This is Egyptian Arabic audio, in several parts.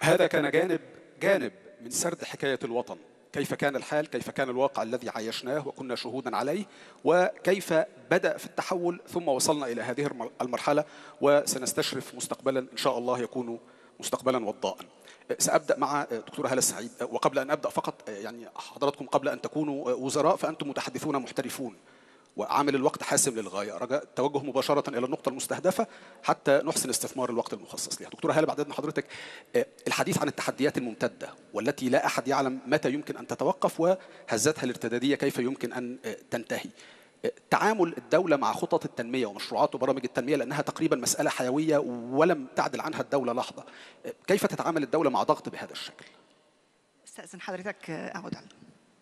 هذا كان جانب جانب من سرد حكاية الوطن كيف كان الحال كيف كان الواقع الذي عايشناه وكنا شهودا عليه وكيف بدأ في التحول ثم وصلنا إلى هذه المرحلة وسنستشرف مستقبلا إن شاء الله يكون مستقبلا وضاء سأبدأ مع دكتورة هالة السعيد وقبل أن أبدأ فقط يعني حضراتكم قبل أن تكونوا وزراء فأنتم متحدثون محترفون وعامل الوقت حاسم للغايه رجاء التوجه مباشره الى النقطه المستهدفه حتى نحسن استثمار الوقت المخصص لها دكتوره هاله بعد اذن حضرتك الحديث عن التحديات الممتده والتي لا احد يعلم متى يمكن ان تتوقف وهزتها الارتداديه كيف يمكن ان تنتهي تعامل الدولة مع خطط التنمية ومشروعات وبرامج التنمية لأنها تقريبا مسألة حيوية ولم تعدل عنها الدولة لحظة كيف تتعامل الدولة مع ضغط بهذا الشكل؟ استأذن حضرتك أعود على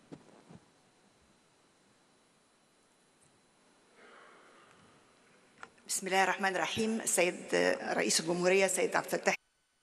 بسم الله الرحمن الرحيم السيد رئيس الجمهورية السيد عبد الفتاح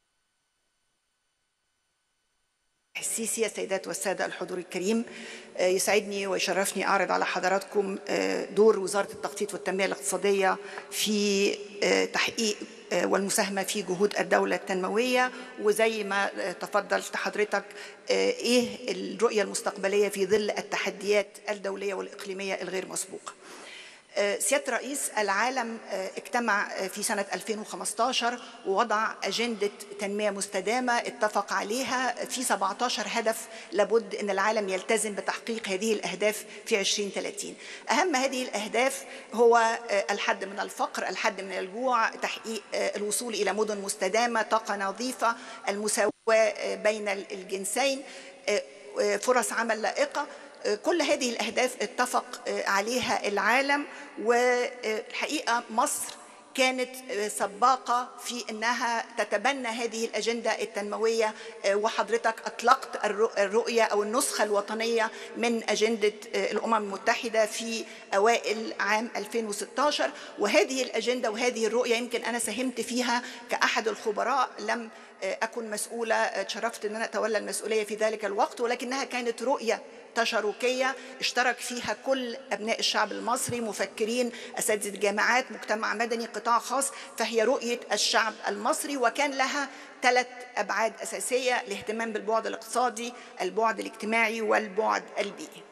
السيسي السيدات والسادة الحضور الكريم يسعدني ويشرفني أعرض على حضراتكم دور وزارة التخطيط والتنمية الاقتصادية في تحقيق والمساهمة في جهود الدولة التنموية وزي ما تفضلت حضرتك إيه الرؤية المستقبلية في ظل التحديات الدولية والإقليمية الغير مسبوقة سيادة الرئيس العالم اجتمع في سنة 2015 ووضع أجندة تنمية مستدامة اتفق عليها في 17 هدف لابد أن العالم يلتزم بتحقيق هذه الأهداف في 2030 أهم هذه الأهداف هو الحد من الفقر الحد من الجوع تحقيق الوصول إلى مدن مستدامة طاقة نظيفة المساواة بين الجنسين فرص عمل لائقة كل هذه الأهداف اتفق عليها العالم والحقيقة مصر كانت سباقة في أنها تتبنى هذه الأجندة التنموية وحضرتك أطلقت الرؤية أو النسخة الوطنية من أجندة الأمم المتحدة في أوائل عام 2016 وهذه الأجندة وهذه الرؤية يمكن أنا ساهمت فيها كأحد الخبراء لم أكن مسؤولة تشرفت أن أنا أتولى المسؤولية في ذلك الوقت ولكنها كانت رؤية تشاركية اشترك فيها كل أبناء الشعب المصري مفكرين أساتذة جامعات مجتمع مدني قطاع خاص فهي رؤية الشعب المصري وكان لها ثلاث أبعاد أساسية الاهتمام بالبعد الاقتصادي البعد الاجتماعي والبعد البيئي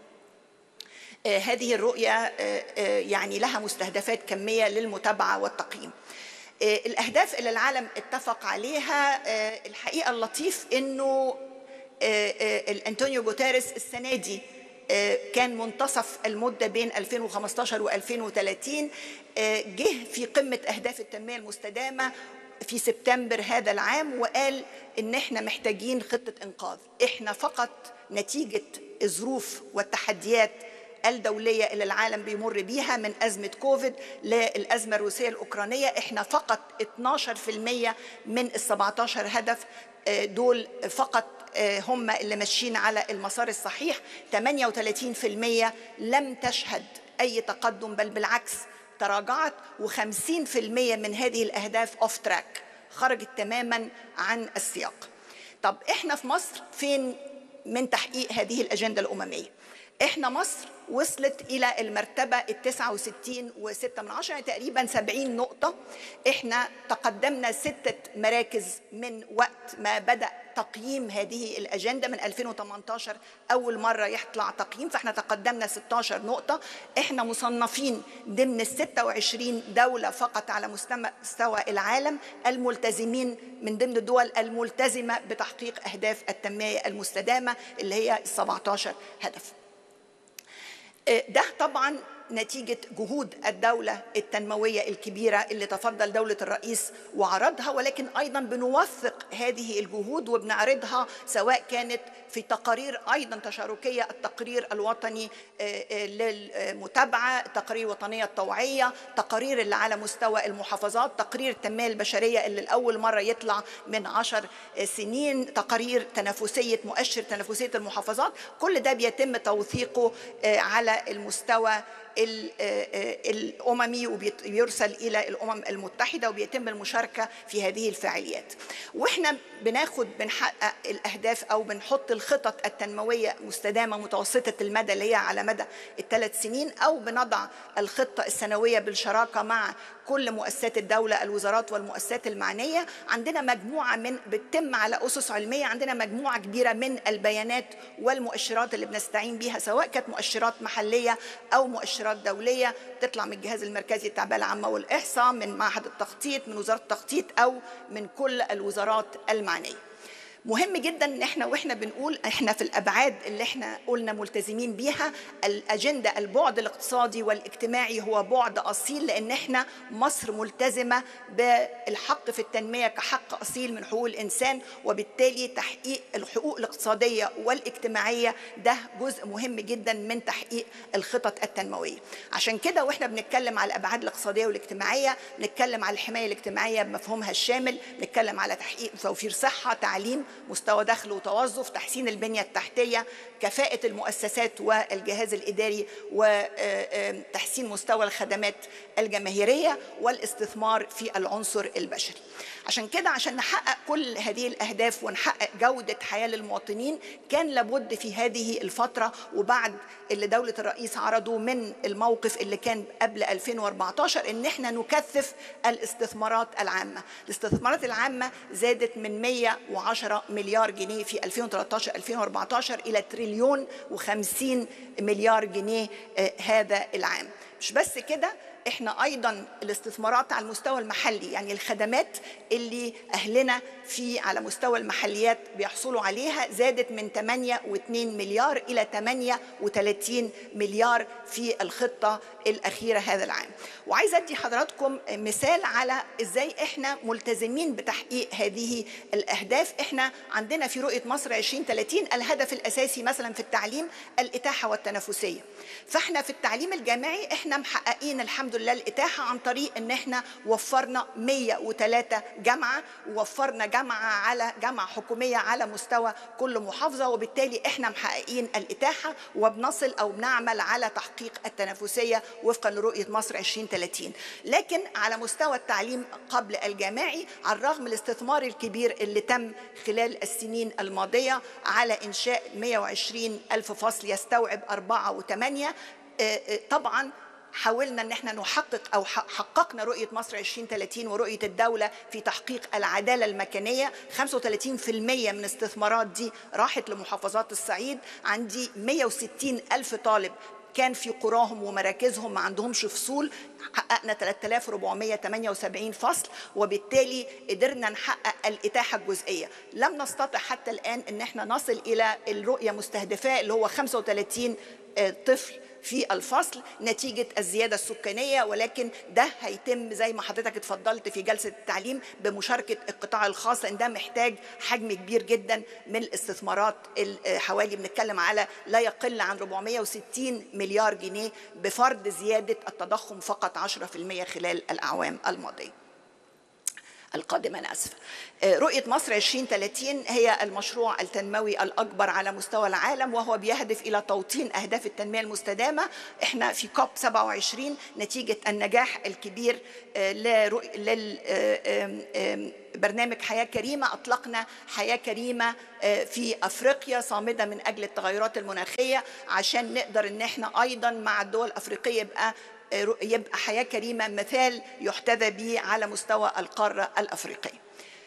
هذه الرؤية يعني لها مستهدفات كمية للمتابعة والتقييم الأهداف اللي العالم اتفق عليها الحقيقة اللطيف أنه الأنطونيو جوتيريس السنة دي كان منتصف المدة بين 2015 و 2030 جه في قمة أهداف التنمية المستدامة في سبتمبر هذا العام وقال إن إحنا محتاجين خطة إنقاذ إحنا فقط نتيجة الظروف والتحديات الدولية اللي العالم بيمر بيها من أزمة كوفيد للأزمة الروسية الأوكرانية إحنا فقط 12% من ال 17 هدف دول فقط هم اللي ماشيين على المسار الصحيح 38% لم تشهد أي تقدم بل بالعكس تراجعت و50% من هذه الأهداف أوف تراك خرجت تماما عن السياق طب إحنا في مصر فين من تحقيق هذه الأجندة الأممية إحنا مصر وصلت إلى المرتبة ال 69 و6 من عشرة يعني تقريبا 70 نقطة إحنا تقدمنا ستة مراكز من وقت ما بدأ تقييم هذه الأجندة من 2018 أول مرة يطلع تقييم فإحنا تقدمنا 16 نقطة إحنا مصنفين ضمن ال 26 دولة فقط على مستوى العالم الملتزمين من ضمن الدول الملتزمة بتحقيق أهداف التنمية المستدامة اللي هي 17 هدف ده طبعا نتيجة جهود الدولة التنموية الكبيرة اللي تفضل دولة الرئيس وعرضها ولكن أيضا بنوثق هذه الجهود وبنعرضها سواء كانت في تقارير أيضا تشاركية التقرير الوطني للمتابعة التقارير الوطنية الطوعية تقارير اللي على مستوى المحافظات تقرير التنمية البشرية اللي لأول مرة يطلع من عشر سنين تقارير تنافسية مؤشر تنافسية المحافظات كل ده بيتم توثيقه على المستوى الأممي وبيرسل إلى الأمم المتحدة وبيتم المشاركة في هذه الفعاليات وإحنا بناخد بنحقق الأهداف أو بنحط الخطط التنموية مستدامة متوسطة المدى اللي هي على مدى الثلاث سنين أو بنضع الخطة السنوية بالشراكة مع كل مؤسسات الدولة الوزارات والمؤسسات المعنية عندنا مجموعة من بتتم على أسس علمية عندنا مجموعة كبيرة من البيانات والمؤشرات اللي بنستعين بيها سواء كانت مؤشرات محلية أو مؤشرات دولية تطلع من الجهاز المركزي للتعبئة العامة والإحصاء من معهد التخطيط من وزارة التخطيط أو من كل الوزارات المعنية مهم جدا ان احنا واحنا بنقول احنا في الابعاد اللي احنا قلنا ملتزمين بيها الاجنده البعد الاقتصادي والاجتماعي هو بعد اصيل لان احنا مصر ملتزمه بالحق في التنميه كحق اصيل من حقوق الانسان وبالتالي تحقيق الحقوق الاقتصاديه والاجتماعيه ده جزء مهم جدا من تحقيق الخطط التنمويه عشان كده واحنا بنتكلم على الابعاد الاقتصاديه والاجتماعيه بنتكلم على الحمايه الاجتماعيه بمفهومها الشامل بنتكلم على تحقيق توفير صحه تعليم مستوى دخل وتوظف تحسين البنية التحتية كفاءة المؤسسات والجهاز الإداري وتحسين مستوى الخدمات الجماهيرية والاستثمار في العنصر البشري عشان كده عشان نحقق كل هذه الأهداف ونحقق جودة حياة للمواطنين كان لابد في هذه الفترة وبعد اللي دولة الرئيس عرضه من الموقف اللي كان قبل 2014 ان احنا نكثف الاستثمارات العامة الاستثمارات العامة زادت من 110 مليار جنيه في 2013 2014 الى تريليون و50 مليار جنيه هذا العام مش بس كده احنا ايضا الاستثمارات على المستوى المحلي يعني الخدمات اللي اهلنا في على مستوى المحليات بيحصلوا عليها زادت من 8.2 مليار الى 38 مليار في الخطه الاخيره هذا العام وعايزه ادي حضراتكم مثال على ازاي احنا ملتزمين بتحقيق هذه الاهداف احنا عندنا في رؤيه مصر 2030 الهدف الاساسي مثلا في التعليم الاتاحه والتنافسيه فاحنا في التعليم الجامعي احنا محققين الحمد لله الاتاحه عن طريق ان احنا وفرنا 103 جامعه ووفرنا جامعه على جامعه حكوميه على مستوى كل محافظه وبالتالي احنا محققين الاتاحه وبنصل او بنعمل على تحقيق التنافسيه وفقا لرؤيه مصر 2030 لكن على مستوى التعليم قبل الجامعي على الرغم من الاستثمار الكبير اللي تم خلال السنين الماضيه على انشاء 120 الف فصل يستوعب أربعة وثمانية طبعا حاولنا ان احنا نحقق او حققنا رؤيه مصر 2030 ورؤيه الدوله في تحقيق العداله المكانيه 35% من استثمارات دي راحت لمحافظات الصعيد عندي 160 الف طالب كان في قراهم ومراكزهم ما عندهمش فصول حققنا 3478 فصل وبالتالي قدرنا نحقق الاتاحه الجزئيه لم نستطع حتى الان ان احنا نصل الى الرؤيه مستهدفاه اللي هو 35 طفل في الفصل نتيجة الزيادة السكانية ولكن ده هيتم زي ما حضرتك اتفضلت في جلسة التعليم بمشاركة القطاع الخاص لأن ده محتاج حجم كبير جدا من الاستثمارات حوالي بنتكلم على لا يقل عن 460 مليار جنيه بفرض زيادة التضخم فقط 10% خلال الأعوام الماضية القادمة أنا أسفة رؤية مصر 2030 هي المشروع التنموي الأكبر على مستوى العالم وهو بيهدف إلى توطين أهداف التنمية المستدامة إحنا في كوب 27 نتيجة النجاح الكبير برنامج حياة كريمة أطلقنا حياة كريمة في أفريقيا صامدة من أجل التغيرات المناخية عشان نقدر إن إحنا أيضا مع الدول الأفريقية يبقى يبقى حياة كريمة مثال يحتذى به على مستوى القارة الأفريقية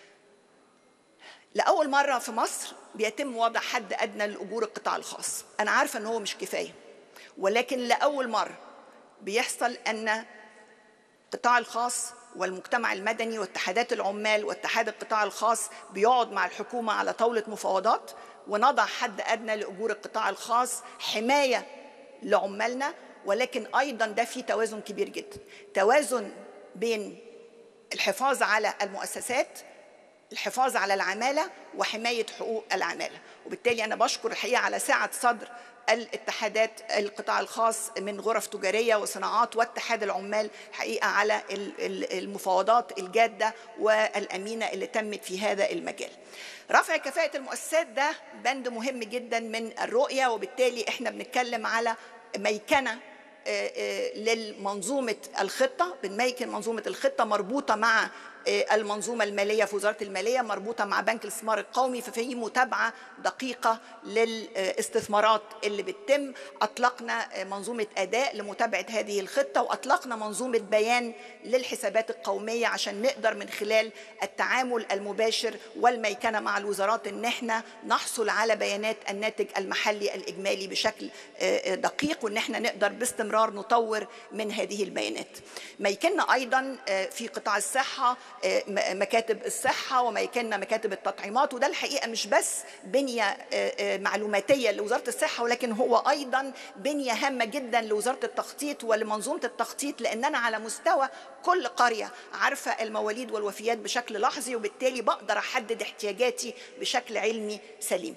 لأول مرة في مصر بيتم وضع حد أدنى لأجور القطاع الخاص أنا عارفة أنه هو مش كفاية ولكن لأول مرة بيحصل أن القطاع الخاص والمجتمع المدني واتحادات العمال واتحاد القطاع الخاص بيقعد مع الحكومة على طاولة مفاوضات ونضع حد أدنى لأجور القطاع الخاص حماية لعمالنا ولكن ايضا ده في توازن كبير جدا توازن بين الحفاظ على المؤسسات الحفاظ على العماله وحمايه حقوق العماله وبالتالي انا بشكر الحقيقه على سعه صدر الاتحادات القطاع الخاص من غرف تجاريه وصناعات واتحاد العمال حقيقه على المفاوضات الجاده والامينه اللي تمت في هذا المجال. رفع كفاءه المؤسسات ده بند مهم جدا من الرؤيه وبالتالي احنا بنتكلم على ميكنه للمنظومة الخطة بنميكن منظومة الخطة مربوطة مع المنظومة المالية في وزارة المالية مربوطة مع بنك الاستثمار القومي ففي متابعة دقيقة للاستثمارات اللي بتتم أطلقنا منظومة أداء لمتابعة هذه الخطة وأطلقنا منظومة بيان للحسابات القومية عشان نقدر من خلال التعامل المباشر والميكنة مع الوزارات إن احنا نحصل على بيانات الناتج المحلي الإجمالي بشكل دقيق وإن احنا نقدر باستمرار نطور من هذه البيانات ميكنة أيضا في قطاع الصحة مكاتب الصحة وميكنة مكاتب التطعيمات وده الحقيقة مش بس بنية معلوماتية لوزارة الصحة ولكن هو أيضا بنية هامة جدا لوزارة التخطيط ولمنظومة التخطيط لأننا على مستوى كل قرية عارفة المواليد والوفيات بشكل لحظي وبالتالي بقدر أحدد احتياجاتي بشكل علمي سليم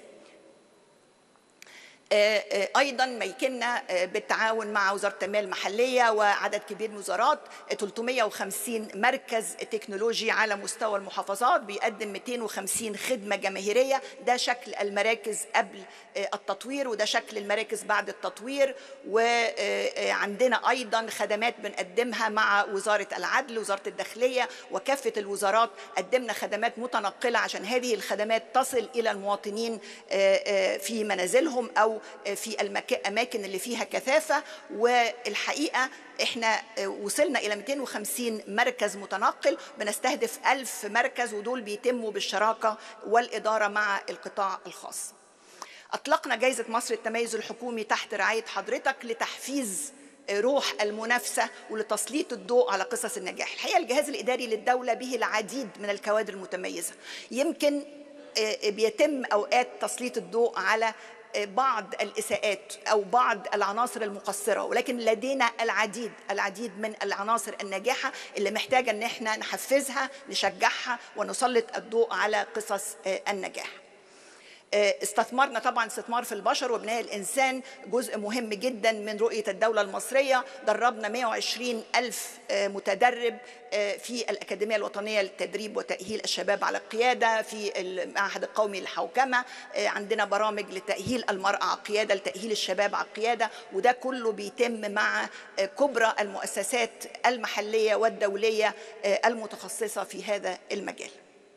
ايضا ميكنا بالتعاون مع وزاره التنميه المحليه وعدد كبير من وزارات 350 مركز تكنولوجي على مستوى المحافظات بيقدم 250 خدمه جماهيريه ده شكل المراكز قبل التطوير وده شكل المراكز بعد التطوير وعندنا ايضا خدمات بنقدمها مع وزاره العدل وزاره الداخليه وكافه الوزارات قدمنا خدمات متنقله عشان هذه الخدمات تصل الى المواطنين في منازلهم او في الاماكن اللي فيها كثافه والحقيقه احنا وصلنا الى 250 مركز متنقل بنستهدف 1000 مركز ودول بيتموا بالشراكه والاداره مع القطاع الخاص. اطلقنا جائزه مصر التميز الحكومي تحت رعايه حضرتك لتحفيز روح المنافسه ولتسليط الضوء على قصص النجاح. الحقيقه الجهاز الاداري للدوله به العديد من الكوادر المتميزه. يمكن بيتم اوقات تسليط الضوء على بعض الاساءات او بعض العناصر المقصره ولكن لدينا العديد العديد من العناصر الناجحه اللي محتاجه ان احنا نحفزها نشجعها ونسلط الضوء على قصص النجاح استثمرنا طبعا استثمار في البشر وبناء الإنسان جزء مهم جدا من رؤية الدولة المصرية دربنا 120 ألف متدرب في الأكاديمية الوطنية للتدريب وتأهيل الشباب على القيادة في المعهد القومي للحوكمة عندنا برامج لتأهيل المرأة على القيادة لتأهيل الشباب على القيادة وده كله بيتم مع كبرى المؤسسات المحلية والدولية المتخصصة في هذا المجال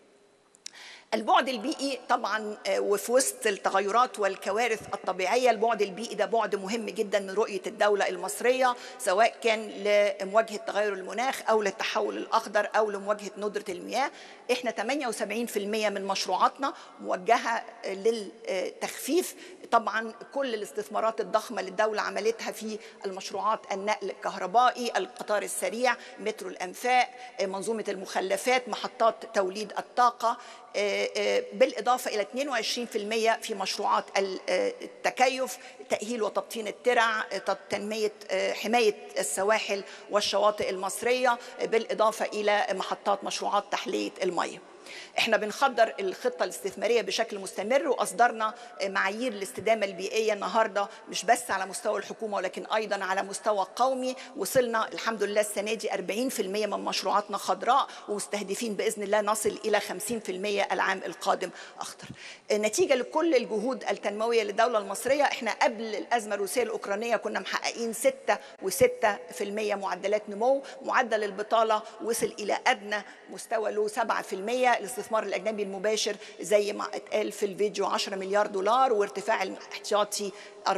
البعد البيئي طبعا وفي وسط التغيرات والكوارث الطبيعيه البعد البيئي ده بعد مهم جدا من رؤيه الدوله المصريه سواء كان لمواجهه تغير المناخ او للتحول الاخضر او لمواجهه ندره المياه احنا 78% من مشروعاتنا موجهه للتخفيف طبعا كل الاستثمارات الضخمه اللي الدوله عملتها في المشروعات النقل الكهربائي القطار السريع مترو الانفاق منظومه المخلفات محطات توليد الطاقه بالإضافة إلى 22% في مشروعات التكيف تأهيل وتبطين الترع تنمية حماية السواحل والشواطئ المصرية بالإضافة إلى محطات مشروعات تحلية المياه احنا بنخدر الخطه الاستثماريه بشكل مستمر واصدرنا معايير الاستدامه البيئيه النهارده مش بس على مستوى الحكومه ولكن ايضا على مستوى قومي وصلنا الحمد لله السنه دي 40% من مشروعاتنا خضراء ومستهدفين باذن الله نصل الى 50% العام القادم اخضر. نتيجه لكل الجهود التنمويه للدوله المصريه احنا قبل الازمه الروسيه الاوكرانيه كنا محققين 6 و6% معدلات نمو، معدل البطاله وصل الى ادنى مستوى له 7% الاستثمار الاجنبي المباشر زي ما اتقال في الفيديو 10 مليار دولار وارتفاع الاحتياطي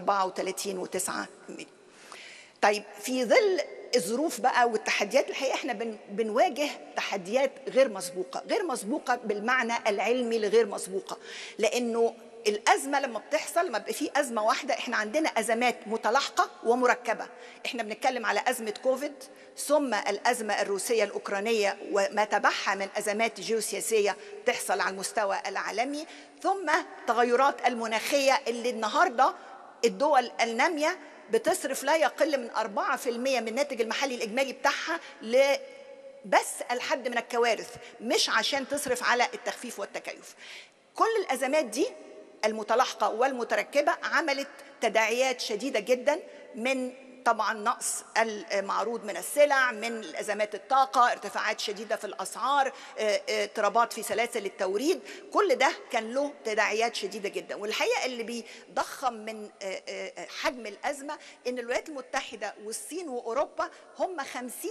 34.9 مليون. طيب في ظل الظروف بقى والتحديات الحقيقه احنا بن بنواجه تحديات غير مسبوقه، غير مسبوقه بالمعنى العلمي لغير مسبوقه، لانه الازمه لما بتحصل لما بيبقى في ازمه واحده احنا عندنا ازمات متلاحقه ومركبه احنا بنتكلم على ازمه كوفيد ثم الازمه الروسيه الاوكرانيه وما تبعها من ازمات جيوسياسيه تحصل على المستوى العالمي ثم التغيرات المناخيه اللي النهارده الدول الناميه بتصرف لا يقل من 4% من الناتج المحلي الاجمالي بتاعها ل بس الحد من الكوارث مش عشان تصرف على التخفيف والتكيف كل الازمات دي المتلاحقه والمتركبه عملت تداعيات شديده جدا من طبعا نقص المعروض من السلع من ازمات الطاقه ارتفاعات شديده في الاسعار اضطرابات في سلاسل التوريد كل ده كان له تداعيات شديده جدا والحقيقه اللي بيضخم من حجم الازمه ان الولايات المتحده والصين واوروبا هم 50%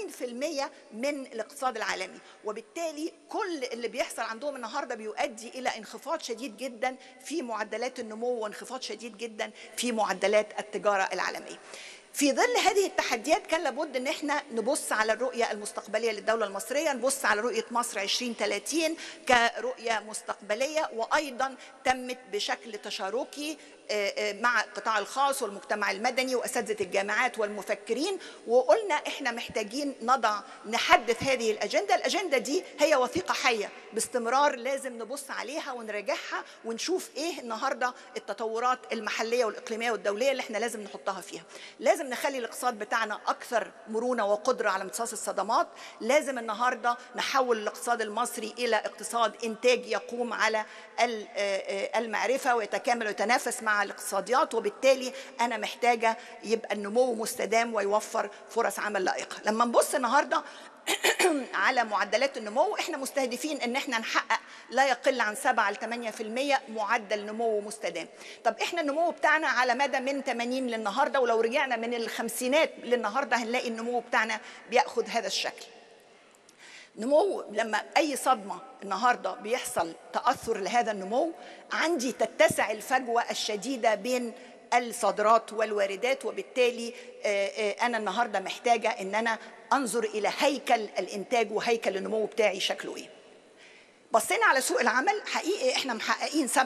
من الاقتصاد العالمي وبالتالي كل اللي بيحصل عندهم النهارده بيؤدي الى انخفاض شديد جدا في معدلات النمو وانخفاض شديد جدا في معدلات التجاره العالميه في ظل هذه التحديات كان لابد ان احنا نبص على الرؤيه المستقبليه للدوله المصريه نبص على رؤيه مصر 2030 كرؤيه مستقبليه وايضا تمت بشكل تشاركي مع القطاع الخاص والمجتمع المدني واساتذه الجامعات والمفكرين وقلنا احنا محتاجين نضع نحدث هذه الاجنده، الاجنده دي هي وثيقه حيه باستمرار لازم نبص عليها ونراجعها ونشوف ايه النهارده التطورات المحليه والاقليميه والدوليه اللي احنا لازم نحطها فيها. لازم نخلي الاقتصاد بتاعنا اكثر مرونه وقدره على امتصاص الصدمات، لازم النهارده نحول الاقتصاد المصري الى اقتصاد انتاج يقوم على المعرفه ويتكامل ويتنافس مع الاقتصاديات وبالتالي انا محتاجه يبقى النمو مستدام ويوفر فرص عمل لائقه لما نبص النهارده على معدلات النمو احنا مستهدفين ان احنا نحقق لا يقل عن 7 ل 8% معدل نمو مستدام طب احنا النمو بتاعنا على مدى من 80 للنهارده ولو رجعنا من الخمسينات للنهارده هنلاقي النمو بتاعنا بياخد هذا الشكل نمو لما اي صدمه النهارده بيحصل تاثر لهذا النمو عندي تتسع الفجوه الشديده بين الصادرات والواردات وبالتالي انا النهارده محتاجه ان انا انظر الى هيكل الانتاج وهيكل النمو بتاعي شكله ايه بصينا على سوق العمل حقيقي احنا محققين 7%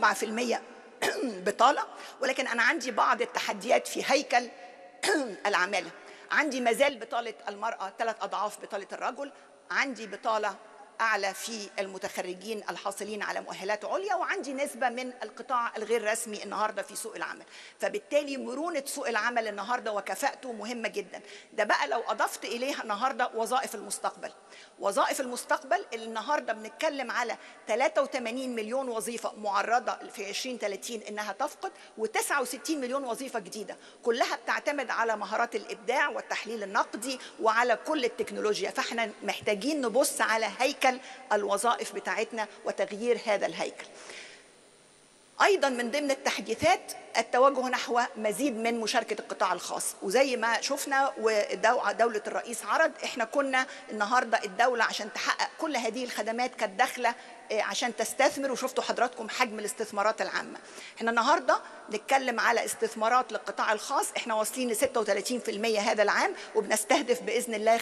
بطاله ولكن انا عندي بعض التحديات في هيكل العماله عندي مازال بطاله المراه ثلاث اضعاف بطاله الرجل عندي بطاله اعلى في المتخرجين الحاصلين على مؤهلات عليا وعندي نسبه من القطاع الغير رسمي النهارده في سوق العمل فبالتالي مرونه سوق العمل النهارده وكفاءته مهمه جدا ده بقى لو اضفت اليها النهارده وظائف المستقبل وظائف المستقبل اللي النهارده بنتكلم على 83 مليون وظيفه معرضه في 2030 انها تفقد و69 مليون وظيفه جديده كلها بتعتمد على مهارات الابداع والتحليل النقدي وعلى كل التكنولوجيا فاحنا محتاجين نبص على هيكل هيكل الوظائف بتاعتنا وتغيير هذا الهيكل ايضا من ضمن التحديثات التوجه نحو مزيد من مشاركه القطاع الخاص وزي ما شفنا ودوله الرئيس عرض احنا كنا النهارده الدوله عشان تحقق كل هذه الخدمات كانت داخله عشان تستثمر وشفتوا حضراتكم حجم الاستثمارات العامه احنا النهارده نتكلم على استثمارات للقطاع الخاص احنا واصلين ل 36% هذا العام وبنستهدف باذن الله 65%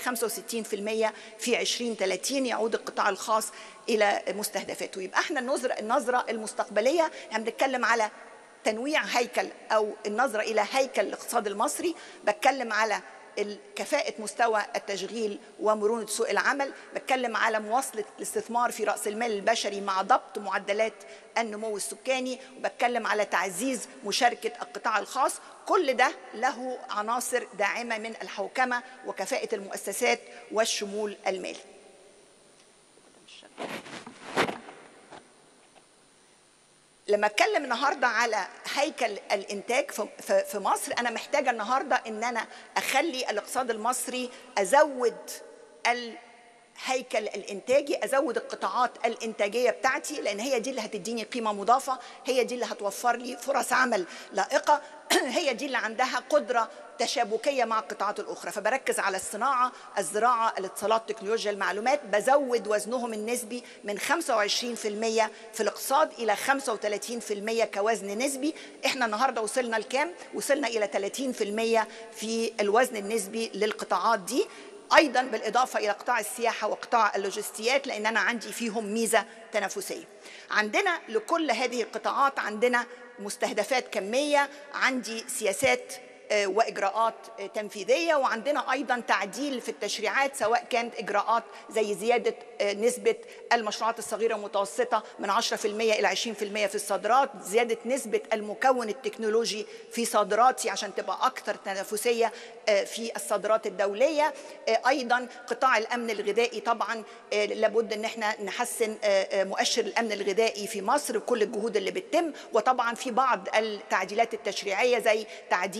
في 2030 يعود القطاع الخاص الى مستهدفاته يبقى احنا النظره النظره المستقبليه احنا بنتكلم على تنويع هيكل او النظره الى هيكل الاقتصاد المصري بتكلم على كفاءة مستوى التشغيل ومرونة سوق العمل بتكلم على مواصلة الاستثمار في رأس المال البشري مع ضبط معدلات النمو السكاني وبتكلم على تعزيز مشاركة القطاع الخاص كل ده له عناصر داعمة من الحوكمة وكفاءة المؤسسات والشمول المالي لما اتكلم النهارده على هيكل الانتاج في مصر انا محتاجه النهارده ان انا اخلي الاقتصاد المصري ازود الهيكل الانتاجي ازود القطاعات الانتاجيه بتاعتي لان هي دي اللي هتديني قيمه مضافه هي دي اللي هتوفر لي فرص عمل لائقه هي دي اللي عندها قدره تشابكية مع القطاعات الأخرى فبركز على الصناعة الزراعة الاتصالات تكنولوجيا المعلومات بزود وزنهم النسبي من 25% في الاقتصاد إلى 35% كوزن نسبي إحنا النهاردة وصلنا لكام؟ وصلنا إلى 30% في الوزن النسبي للقطاعات دي ايضا بالاضافه الى قطاع السياحه وقطاع اللوجستيات لان انا عندي فيهم ميزه تنافسيه. عندنا لكل هذه القطاعات عندنا مستهدفات كميه، عندي سياسات واجراءات تنفيذيه وعندنا ايضا تعديل في التشريعات سواء كانت اجراءات زي زياده نسبه المشروعات الصغيره والمتوسطه من 10% الى 20% في الصادرات، زياده نسبه المكون التكنولوجي في صادراتي عشان تبقى اكثر تنافسيه في الصادرات الدوليه، ايضا قطاع الامن الغذائي طبعا لابد ان احنا نحسن مؤشر الامن الغذائي في مصر بكل الجهود اللي بتتم وطبعا في بعض التعديلات التشريعيه زي تعديل قانون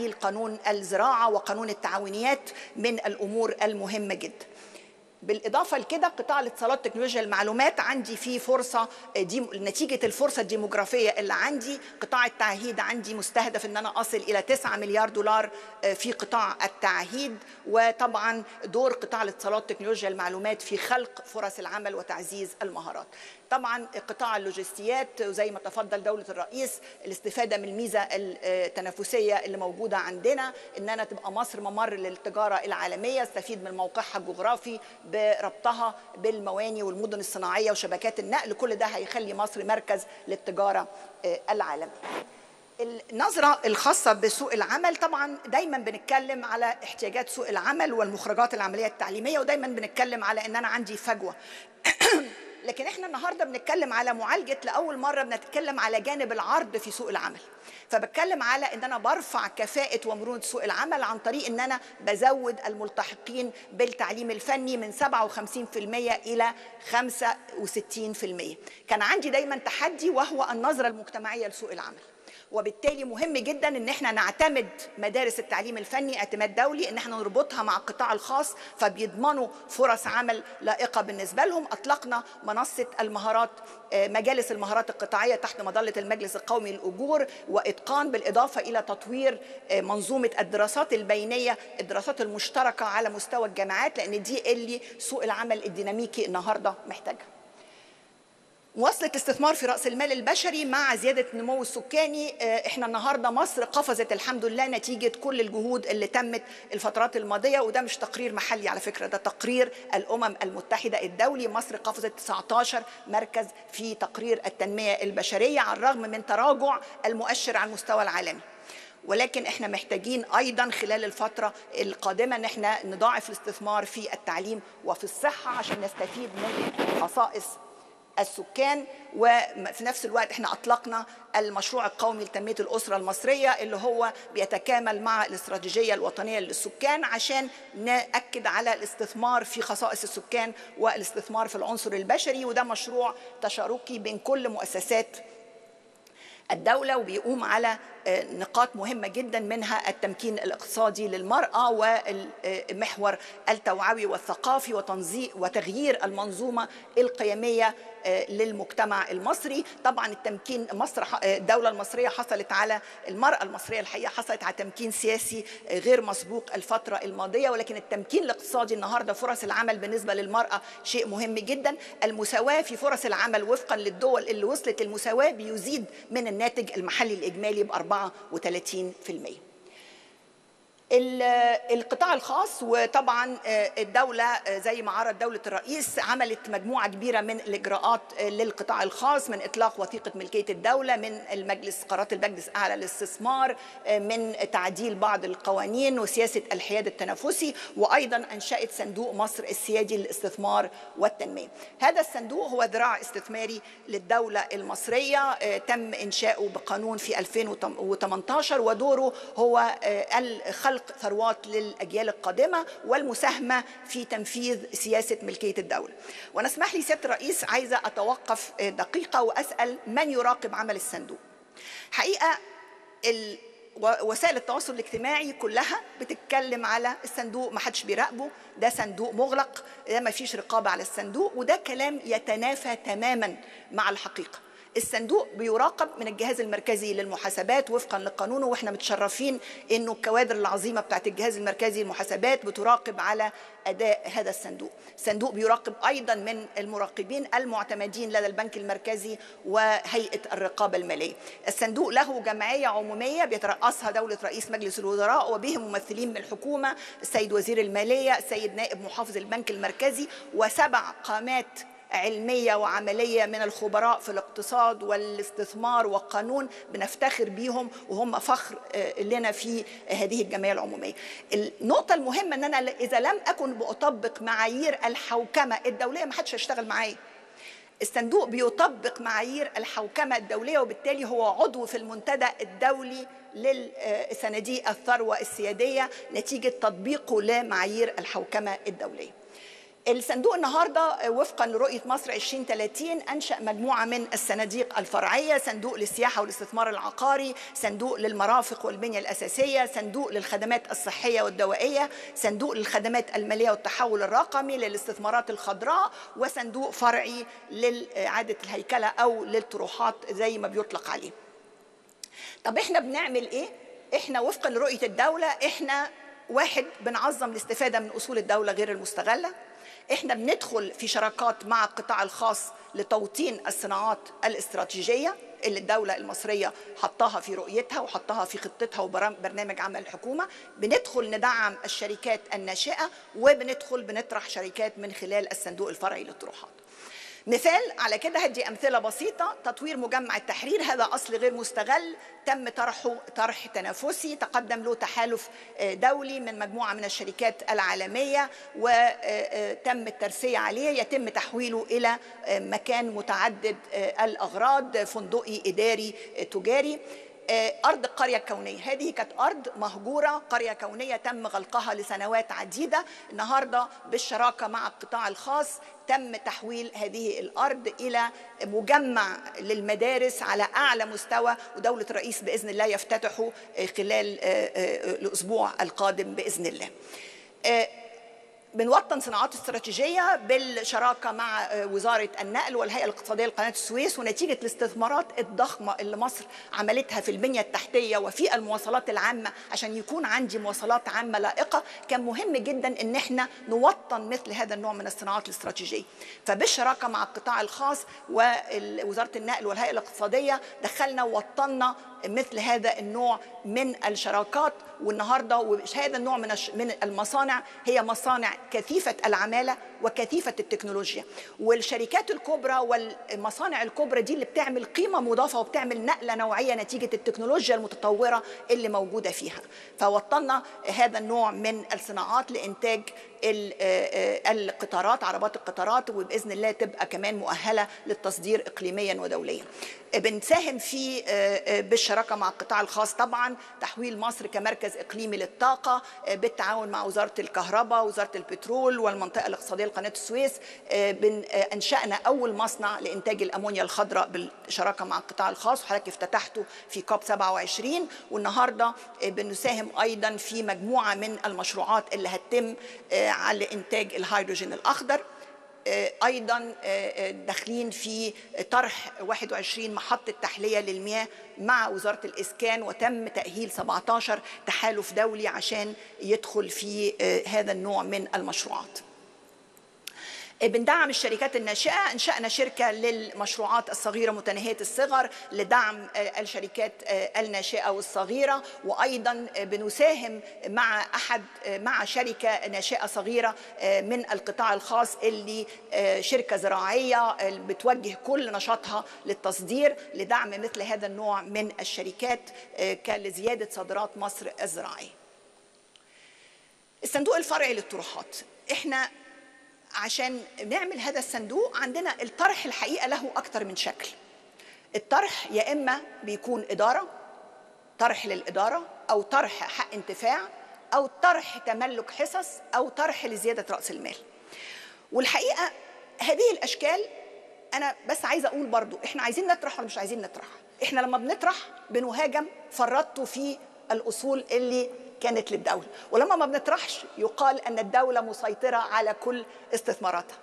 قانون الزراعه وقانون التعاونيات من الامور المهمه جدا بالاضافه لكده قطاع الاتصالات تكنولوجيا المعلومات عندي فيه فرصه دي نتيجه الفرصه الديموغرافيه اللي عندي قطاع التعهيد عندي مستهدف ان انا اصل الى 9 مليار دولار في قطاع التعهيد وطبعا دور قطاع الاتصالات تكنولوجيا المعلومات في خلق فرص العمل وتعزيز المهارات طبعا قطاع اللوجستيات زي ما تفضل دوله الرئيس الاستفاده من الميزه التنافسيه اللي موجوده عندنا ان انا تبقى مصر ممر للتجاره العالميه استفيد من موقعها الجغرافي بربطها بالمواني والمدن الصناعيه وشبكات النقل كل ده هيخلي مصر مركز للتجاره العالميه النظرة الخاصة بسوق العمل طبعا دايما بنتكلم على احتياجات سوق العمل والمخرجات العملية التعليمية ودايما بنتكلم على ان انا عندي فجوة لكن احنا النهارده بنتكلم على معالجه لاول مره بنتكلم على جانب العرض في سوق العمل فبتكلم على ان انا برفع كفاءه ومرونه سوق العمل عن طريق ان انا بزود الملتحقين بالتعليم الفني من 57% الى 65% كان عندي دايما تحدي وهو النظره المجتمعيه لسوق العمل وبالتالي مهم جدا ان احنا نعتمد مدارس التعليم الفني اعتماد دولي ان احنا نربطها مع القطاع الخاص فبيضمنوا فرص عمل لائقه بالنسبه لهم اطلقنا منصه المهارات مجالس المهارات القطاعيه تحت مظله المجلس القومي للاجور واتقان بالاضافه الى تطوير منظومه الدراسات البينيه الدراسات المشتركه على مستوى الجامعات لان دي اللي سوق العمل الديناميكي النهارده محتاجها مواصلة استثمار في رأس المال البشري مع زيادة النمو السكاني احنا النهاردة مصر قفزت الحمد لله نتيجة كل الجهود اللي تمت الفترات الماضية وده مش تقرير محلي على فكرة ده تقرير الأمم المتحدة الدولي مصر قفزت 19 مركز في تقرير التنمية البشرية على الرغم من تراجع المؤشر على المستوى العالمي ولكن احنا محتاجين ايضا خلال الفتره القادمه ان احنا نضاعف الاستثمار في التعليم وفي الصحه عشان نستفيد من خصائص السكان وفي نفس الوقت احنا اطلقنا المشروع القومي لتنميه الاسره المصريه اللي هو بيتكامل مع الاستراتيجيه الوطنيه للسكان عشان ناكد على الاستثمار في خصائص السكان والاستثمار في العنصر البشري وده مشروع تشاركي بين كل مؤسسات الدولة وبيقوم على نقاط مهمة جدا منها التمكين الاقتصادي للمرأة ومحور التوعوي والثقافي وتنظيم وتغيير المنظومة القيمية للمجتمع المصري طبعا التمكين مصر الدولة المصرية حصلت على المرأة المصرية الحقيقة حصلت على تمكين سياسي غير مسبوق الفترة الماضية ولكن التمكين الاقتصادي النهاردة فرص العمل بالنسبة للمرأة شيء مهم جدا المساواة في فرص العمل وفقا للدول اللي وصلت المساواة بيزيد من الناتج المحلي الإجمالي ب 34% القطاع الخاص وطبعا الدولة زي ما عرض دولة الرئيس عملت مجموعة كبيرة من الإجراءات للقطاع الخاص من إطلاق وثيقة ملكية الدولة من المجلس قرارات المجلس الأعلى للاستثمار من تعديل بعض القوانين وسياسة الحياد التنافسي وأيضا أنشأت صندوق مصر السيادي للاستثمار والتنمية هذا الصندوق هو ذراع استثماري للدولة المصرية تم إنشاؤه بقانون في 2018 ودوره هو الخلق خلق ثروات للاجيال القادمه والمساهمه في تنفيذ سياسه ملكيه الدوله. وانا اسمح لي سياده الرئيس عايزه اتوقف دقيقه واسال من يراقب عمل الصندوق. حقيقه ال... وسائل التواصل الاجتماعي كلها بتتكلم على الصندوق ما حدش بيراقبه ده صندوق مغلق ده ما فيش رقابه على الصندوق وده كلام يتنافى تماما مع الحقيقه الصندوق بيراقب من الجهاز المركزي للمحاسبات وفقا لقانونه واحنا متشرفين انه الكوادر العظيمه بتاعت الجهاز المركزي للمحاسبات بتراقب على اداء هذا الصندوق. الصندوق بيراقب ايضا من المراقبين المعتمدين لدى البنك المركزي وهيئه الرقابه الماليه. الصندوق له جمعيه عموميه بيترأسها دوله رئيس مجلس الوزراء وبهم ممثلين من الحكومه، السيد وزير الماليه، السيد نائب محافظ البنك المركزي وسبع قامات علمية وعملية من الخبراء في الاقتصاد والاستثمار والقانون بنفتخر بيهم وهم فخر لنا في هذه الجمعية العمومية النقطة المهمة أن أنا إذا لم أكن بأطبق معايير الحوكمة الدولية ما حدش هيشتغل معايا الصندوق بيطبق معايير الحوكمة الدولية وبالتالي هو عضو في المنتدى الدولي للصناديق الثروة السيادية نتيجة تطبيقه لمعايير الحوكمة الدولية الصندوق النهارده وفقا لرؤيه مصر 2030 انشا مجموعه من الصناديق الفرعيه صندوق للسياحه والاستثمار العقاري صندوق للمرافق والبنيه الاساسيه صندوق للخدمات الصحيه والدوائيه صندوق للخدمات الماليه والتحول الرقمي للاستثمارات الخضراء وصندوق فرعي لاعاده الهيكله او للطروحات زي ما بيطلق عليه طب احنا بنعمل ايه احنا وفقا لرؤيه الدوله احنا واحد بنعظم الاستفاده من اصول الدوله غير المستغله احنا بندخل في شراكات مع القطاع الخاص لتوطين الصناعات الاستراتيجيه اللي الدولة المصرية حطها في رؤيتها وحطها في خطتها وبرنامج عمل الحكومة بندخل ندعم الشركات الناشئة وبندخل بنطرح شركات من خلال الصندوق الفرعي للطروحات مثال على كده هدي أمثلة بسيطة تطوير مجمع التحرير هذا أصل غير مستغل تم طرحه طرح تنافسي تقدم له تحالف دولي من مجموعة من الشركات العالمية وتم الترسية عليه يتم تحويله إلى مكان متعدد الأغراض فندقي إداري تجاري أرض القرية الكونية هذه كانت أرض مهجورة قرية كونية تم غلقها لسنوات عديدة النهاردة بالشراكة مع القطاع الخاص تم تحويل هذه الأرض إلى مجمع للمدارس على أعلى مستوى ودولة الرئيس بإذن الله يفتتحه خلال الأسبوع القادم بإذن الله بنوطن صناعات استراتيجية بالشراكة مع وزارة النقل والهيئة الاقتصادية لقناة السويس ونتيجة الاستثمارات الضخمة اللي مصر عملتها في البنية التحتية وفي المواصلات العامة عشان يكون عندي مواصلات عامة لائقة كان مهم جدا ان احنا نوطن مثل هذا النوع من الصناعات الاستراتيجية فبالشراكة مع القطاع الخاص ووزارة النقل والهيئة الاقتصادية دخلنا ووطنا مثل هذا النوع من الشراكات والنهارده هذا النوع من من المصانع هي مصانع كثيفه العماله وكثيفه التكنولوجيا والشركات الكبرى والمصانع الكبرى دي اللي بتعمل قيمه مضافه وبتعمل نقله نوعيه نتيجه التكنولوجيا المتطوره اللي موجوده فيها فوطنا هذا النوع من الصناعات لانتاج القطارات عربات القطارات وباذن الله تبقى كمان مؤهله للتصدير اقليميا ودوليا بنساهم في بالشراكه مع القطاع الخاص طبعا تحويل مصر كمركز اقليمي للطاقه بالتعاون مع وزاره الكهرباء وزاره البترول والمنطقه الاقتصاديه لقناه السويس انشانا اول مصنع لانتاج الامونيا الخضراء بالشراكه مع القطاع الخاص وحضرتك افتتحته في كوب 27 والنهارده بنساهم ايضا في مجموعه من المشروعات اللي هتتم على انتاج الهيدروجين الاخضر ايضا داخلين في طرح 21 محطه تحليه للمياه مع وزاره الاسكان وتم تاهيل 17 تحالف دولي عشان يدخل في هذا النوع من المشروعات بندعم الشركات الناشئه انشانا شركه للمشروعات الصغيره متناهيه الصغر لدعم الشركات الناشئه والصغيره وايضا بنساهم مع احد مع شركه ناشئه صغيره من القطاع الخاص اللي شركه زراعيه بتوجه كل نشاطها للتصدير لدعم مثل هذا النوع من الشركات لزياده صادرات مصر الزراعيه الصندوق الفرعي للطروحات احنا عشان نعمل هذا الصندوق عندنا الطرح الحقيقه له اكثر من شكل الطرح يا اما بيكون اداره طرح للاداره او طرح حق انتفاع او طرح تملك حصص او طرح لزياده راس المال والحقيقه هذه الاشكال انا بس عايزه اقول برضو احنا عايزين نطرح ولا مش عايزين نطرح احنا لما بنطرح بنهاجم فرطوا في الاصول اللي كانت للدولة ولما ما بنطرحش يقال أن الدولة مسيطرة على كل استثماراتها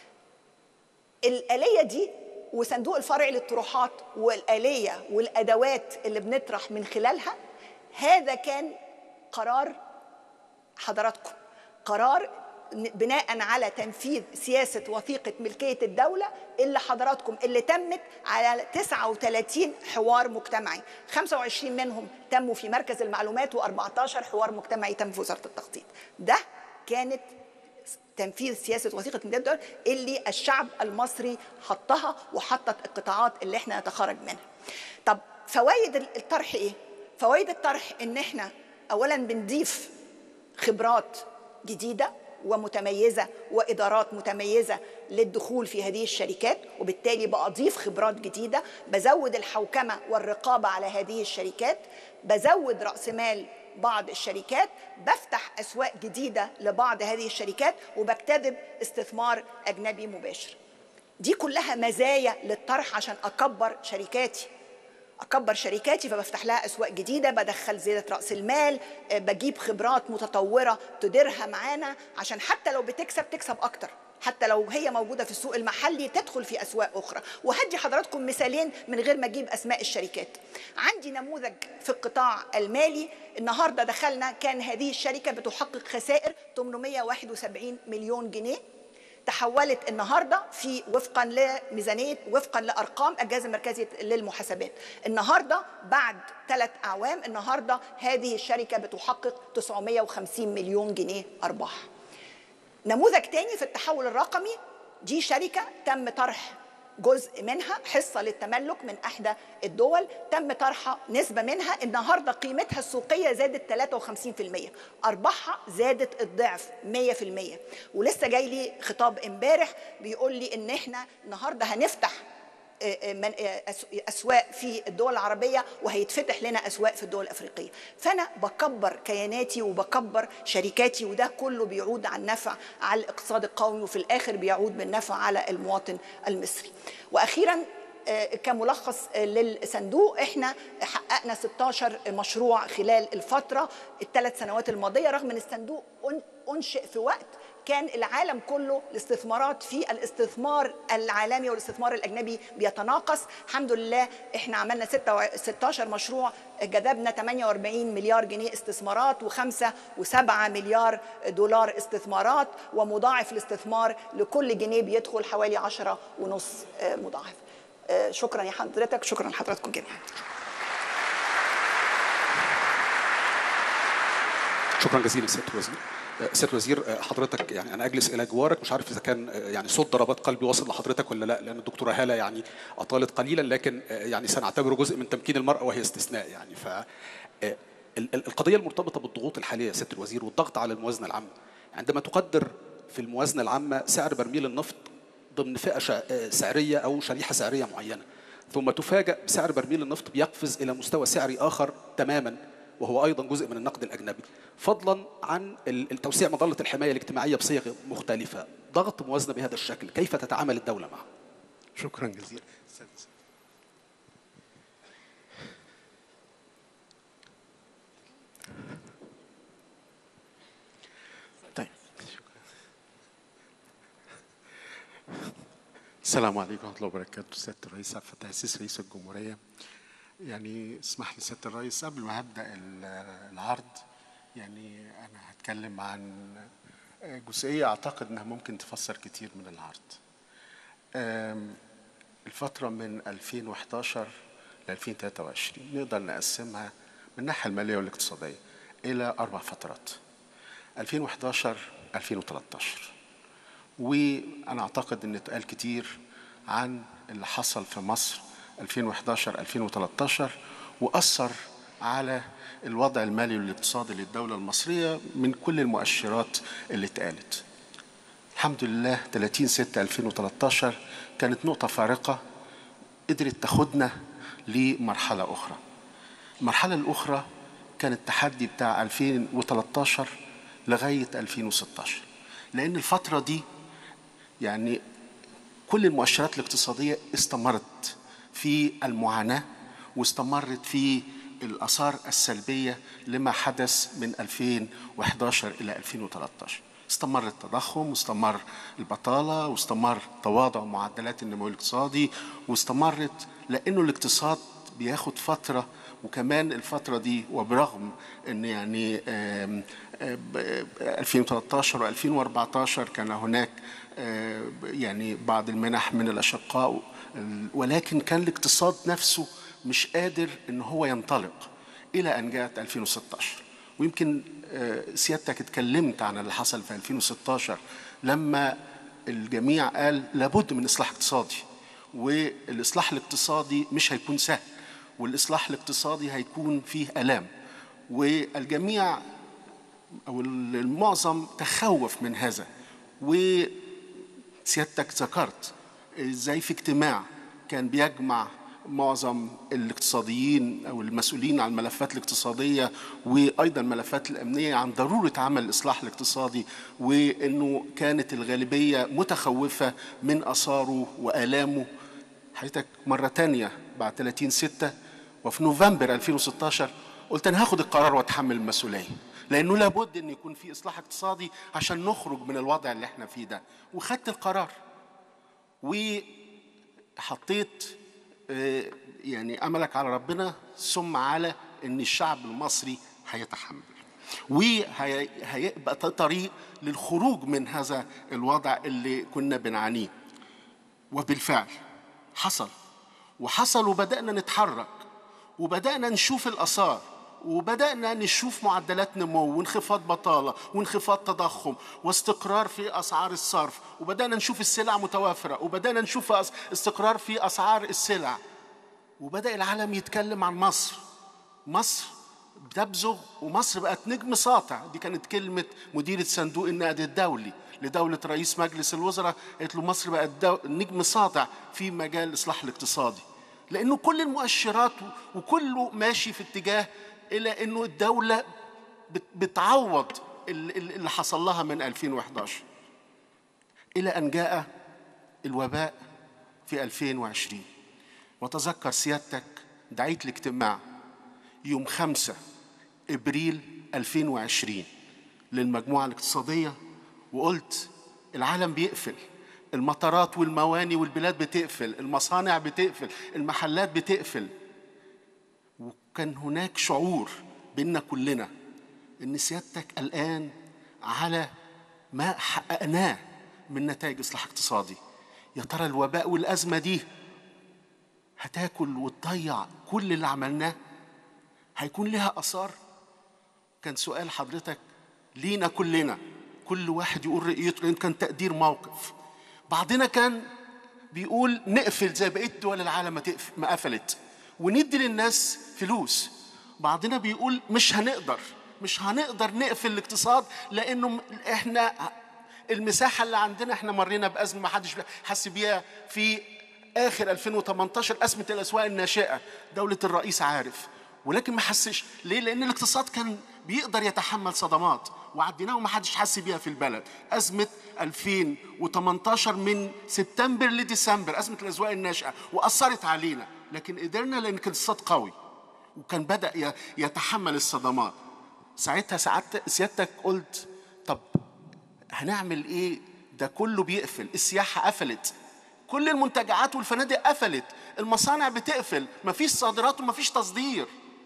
الآلية دي وصندوق الفرع للطروحات والآلية والأدوات اللي بنطرح من خلالها هذا كان قرار حضراتكم قرار بناء على تنفيذ سياسة وثيقة ملكية الدولة اللي حضراتكم اللي تمت على 39 حوار مجتمعي 25 منهم تموا في مركز المعلومات و14 حوار مجتمعي تم في وزارة التخطيط ده كانت تنفيذ سياسة وثيقة ملكية الدولة اللي الشعب المصري حطها وحطت القطاعات اللي احنا نتخرج منها طب فوائد الطرح ايه؟ فوائد الطرح ان احنا اولا بنضيف خبرات جديده ومتميزه وادارات متميزه للدخول في هذه الشركات وبالتالي بضيف خبرات جديده بزود الحوكمه والرقابه على هذه الشركات بزود راس مال بعض الشركات بفتح اسواق جديده لبعض هذه الشركات وبجتذب استثمار اجنبي مباشر دي كلها مزايا للطرح عشان اكبر شركاتي اكبر شركاتي فبفتح لها اسواق جديده بدخل زياده راس المال آه، بجيب خبرات متطوره تديرها معانا عشان حتى لو بتكسب تكسب اكتر حتى لو هي موجوده في السوق المحلي تدخل في اسواق اخرى وهدي حضراتكم مثالين من غير ما اجيب اسماء الشركات عندي نموذج في القطاع المالي النهارده دخلنا كان هذه الشركه بتحقق خسائر 871 مليون جنيه تحولت النهارده في وفقا لميزانيه وفقا لارقام الجهاز المركزي للمحاسبات النهارده بعد ثلاث اعوام النهارده هذه الشركه بتحقق 950 مليون جنيه ارباح نموذج تاني في التحول الرقمي دي شركة تم طرح جزء منها حصة للتملك من إحدى الدول تم طرح نسبة منها النهاردة قيمتها السوقية زادت 53% أرباحها زادت الضعف 100% ولسه جاي لي خطاب امبارح بيقول لي إن إحنا النهاردة هنفتح من اسواق في الدول العربيه وهيتفتح لنا اسواق في الدول الافريقيه فانا بكبر كياناتي وبكبر شركاتي وده كله بيعود عن نفع على الاقتصاد القومي وفي الاخر بيعود بالنفع على المواطن المصري واخيرا كملخص للصندوق احنا حققنا 16 مشروع خلال الفتره الثلاث سنوات الماضيه رغم ان الصندوق انشئ في وقت كان العالم كله الاستثمارات في الاستثمار العالمي والاستثمار الاجنبي بيتناقص الحمد لله احنا عملنا 16 مشروع جذبنا 48 مليار جنيه استثمارات و5 و7 مليار دولار استثمارات ومضاعف الاستثمار لكل جنيه بيدخل حوالي 10 ونص مضاعف شكرا يا حضرتك شكرا لحضراتكم جميعا شكرا جزيلا سياده الوزير سياده الوزير حضرتك يعني انا اجلس الى جوارك مش عارف اذا كان يعني صوت ضربات قلبي واصل لحضرتك ولا لا لان الدكتوره هاله يعني اطالت قليلا لكن يعني سنعتبره جزء من تمكين المراه وهي استثناء يعني ف القضيه المرتبطه بالضغوط الحاليه يا سياده الوزير والضغط على الموازنه العامه عندما تقدر في الموازنه العامه سعر برميل النفط ضمن فئه سعريه او شريحه سعريه معينه ثم تفاجأ بسعر برميل النفط بيقفز الى مستوى سعري اخر تماما وهو ايضا جزء من النقد الاجنبي فضلا عن التوسيع مظله الحمايه الاجتماعيه بصيغ مختلفه ضغط موازنه بهذا الشكل كيف تتعامل الدوله معه شكرا جزيلا طيب شكرا السلام عليكم ورحمه الله وبركاته سياده الرئيس عبد الفتاح السيسي رئيس الجمهوريه يعني اسمح لي سياده الرئيس قبل ما هبدا العرض يعني انا هتكلم عن جزئيه اعتقد انها ممكن تفسر كتير من العرض الفتره من 2011 ل 2023 نقدر نقسمها من الناحيه الماليه والاقتصاديه الى اربع فترات 2011 2013 وانا اعتقد ان اتقال كتير عن اللي حصل في مصر 2011 2013 واثر على الوضع المالي والاقتصادي للدوله المصريه من كل المؤشرات اللي اتقالت. الحمد لله 30 6 2013 كانت نقطه فارقه قدرت تاخدنا لمرحله اخرى. المرحله الاخرى كان التحدي بتاع 2013 لغايه 2016 لان الفتره دي يعني كل المؤشرات الاقتصاديه استمرت في المعاناة واستمرت في الآثار السلبية لما حدث من 2011 إلى 2013 استمر التضخم واستمر البطالة واستمر تواضع معدلات النمو الاقتصادي واستمرت لأنه الاقتصاد بياخد فترة وكمان الفترة دي وبرغم أن يعني 2013 و2014 كان هناك يعني بعض المنح من الأشقاء ولكن كان الاقتصاد نفسه مش قادر ان هو ينطلق الى ان جاءت 2016 ويمكن سيادتك اتكلمت عن اللي حصل في 2016 لما الجميع قال لابد من اصلاح اقتصادي والاصلاح الاقتصادي مش هيكون سهل والاصلاح الاقتصادي هيكون فيه الام والجميع او المعظم تخوف من هذا وسيادتك ذكرت ازاي في اجتماع كان بيجمع معظم الاقتصاديين او المسؤولين عن الملفات الاقتصاديه وايضا الملفات الامنيه عن ضروره عمل الاصلاح الاقتصادي وانه كانت الغالبيه متخوفه من اثاره والامه حضرتك مره تانية بعد 30 6 وفي نوفمبر 2016 قلت انا هاخد القرار واتحمل المسؤوليه لانه لابد ان يكون في اصلاح اقتصادي عشان نخرج من الوضع اللي احنا فيه ده وخدت القرار وحطيت آه، يعني املك على ربنا ثم على ان الشعب المصري هيتحمل وهيبقى طريق للخروج من هذا الوضع اللي كنا بنعانيه وبالفعل حصل وحصل وبدأنا نتحرك وبدأنا نشوف الآثار وبدأنا نشوف معدلات نمو وانخفاض بطالة وانخفاض تضخم واستقرار في أسعار الصرف وبدأنا نشوف السلع متوافرة وبدأنا نشوف أس- استقرار في أسعار السلع وبدأ العالم يتكلم عن مصر مصر بتبزغ ومصر بقت نجم ساطع دي كانت كلمة مديرة صندوق النقد الدولي لدولة رئيس مجلس الوزراء قالت له مصر بقت دو... نجم ساطع في مجال الإصلاح الاقتصادي لأنه كل المؤشرات وكله ماشي في اتجاه إلى أنه الدولة بت- بتعوض ال- ال- اللي حصل لها من 2011 إلى أن جاء الوباء في 2020 وتذكر سيادتك دعيت لاجتماع يوم 5 ابريل 2020 للمجموعه الاقتصاديه وقلت العالم بيقفل المطارات والمواني والبلاد بتقفل المصانع بتقفل المحلات بتقفل وكان هناك شعور بيننا كلنا ان سيادتك قلقان على ما حققناه من نتائج اصلاح اقتصادي يا ترى الوباء والازمه دي هتاكل وتضيع كل اللي عملناه هيكون لها اثار كان سؤال حضرتك لينا كلنا كل واحد يقول رؤيته لان كان تقدير موقف بعضنا كان بيقول نقفل زي بقيه دول العالم ما تقفل ما قفلت وندي للناس فلوس بعضنا بيقول مش هنقدر مش هنقدر نقفل الاقتصاد لانه م- احنا المساحه اللي عندنا احنا مرينا بازمه ما حدش حس بيها في اخر 2018 ازمه الاسواق الناشئه دوله الرئيس عارف ولكن ما حسش ليه لان الاقتصاد كان بيقدر يتحمل صدمات وعديناها وما حدش حس بيها في البلد ازمه 2018 من سبتمبر لديسمبر ازمه الاسواق الناشئه واثرت علينا لكن قدرنا لان كان الاقتصاد قوي وكان بدا ي- يتحمل الصدمات ساعتها سعادتك سيادتك قلت طب هنعمل ايه ده كله بيقفل السياحه قفلت كل المنتجعات والفنادق قفلت المصانع بتقفل مفيش صادرات ومفيش تصدير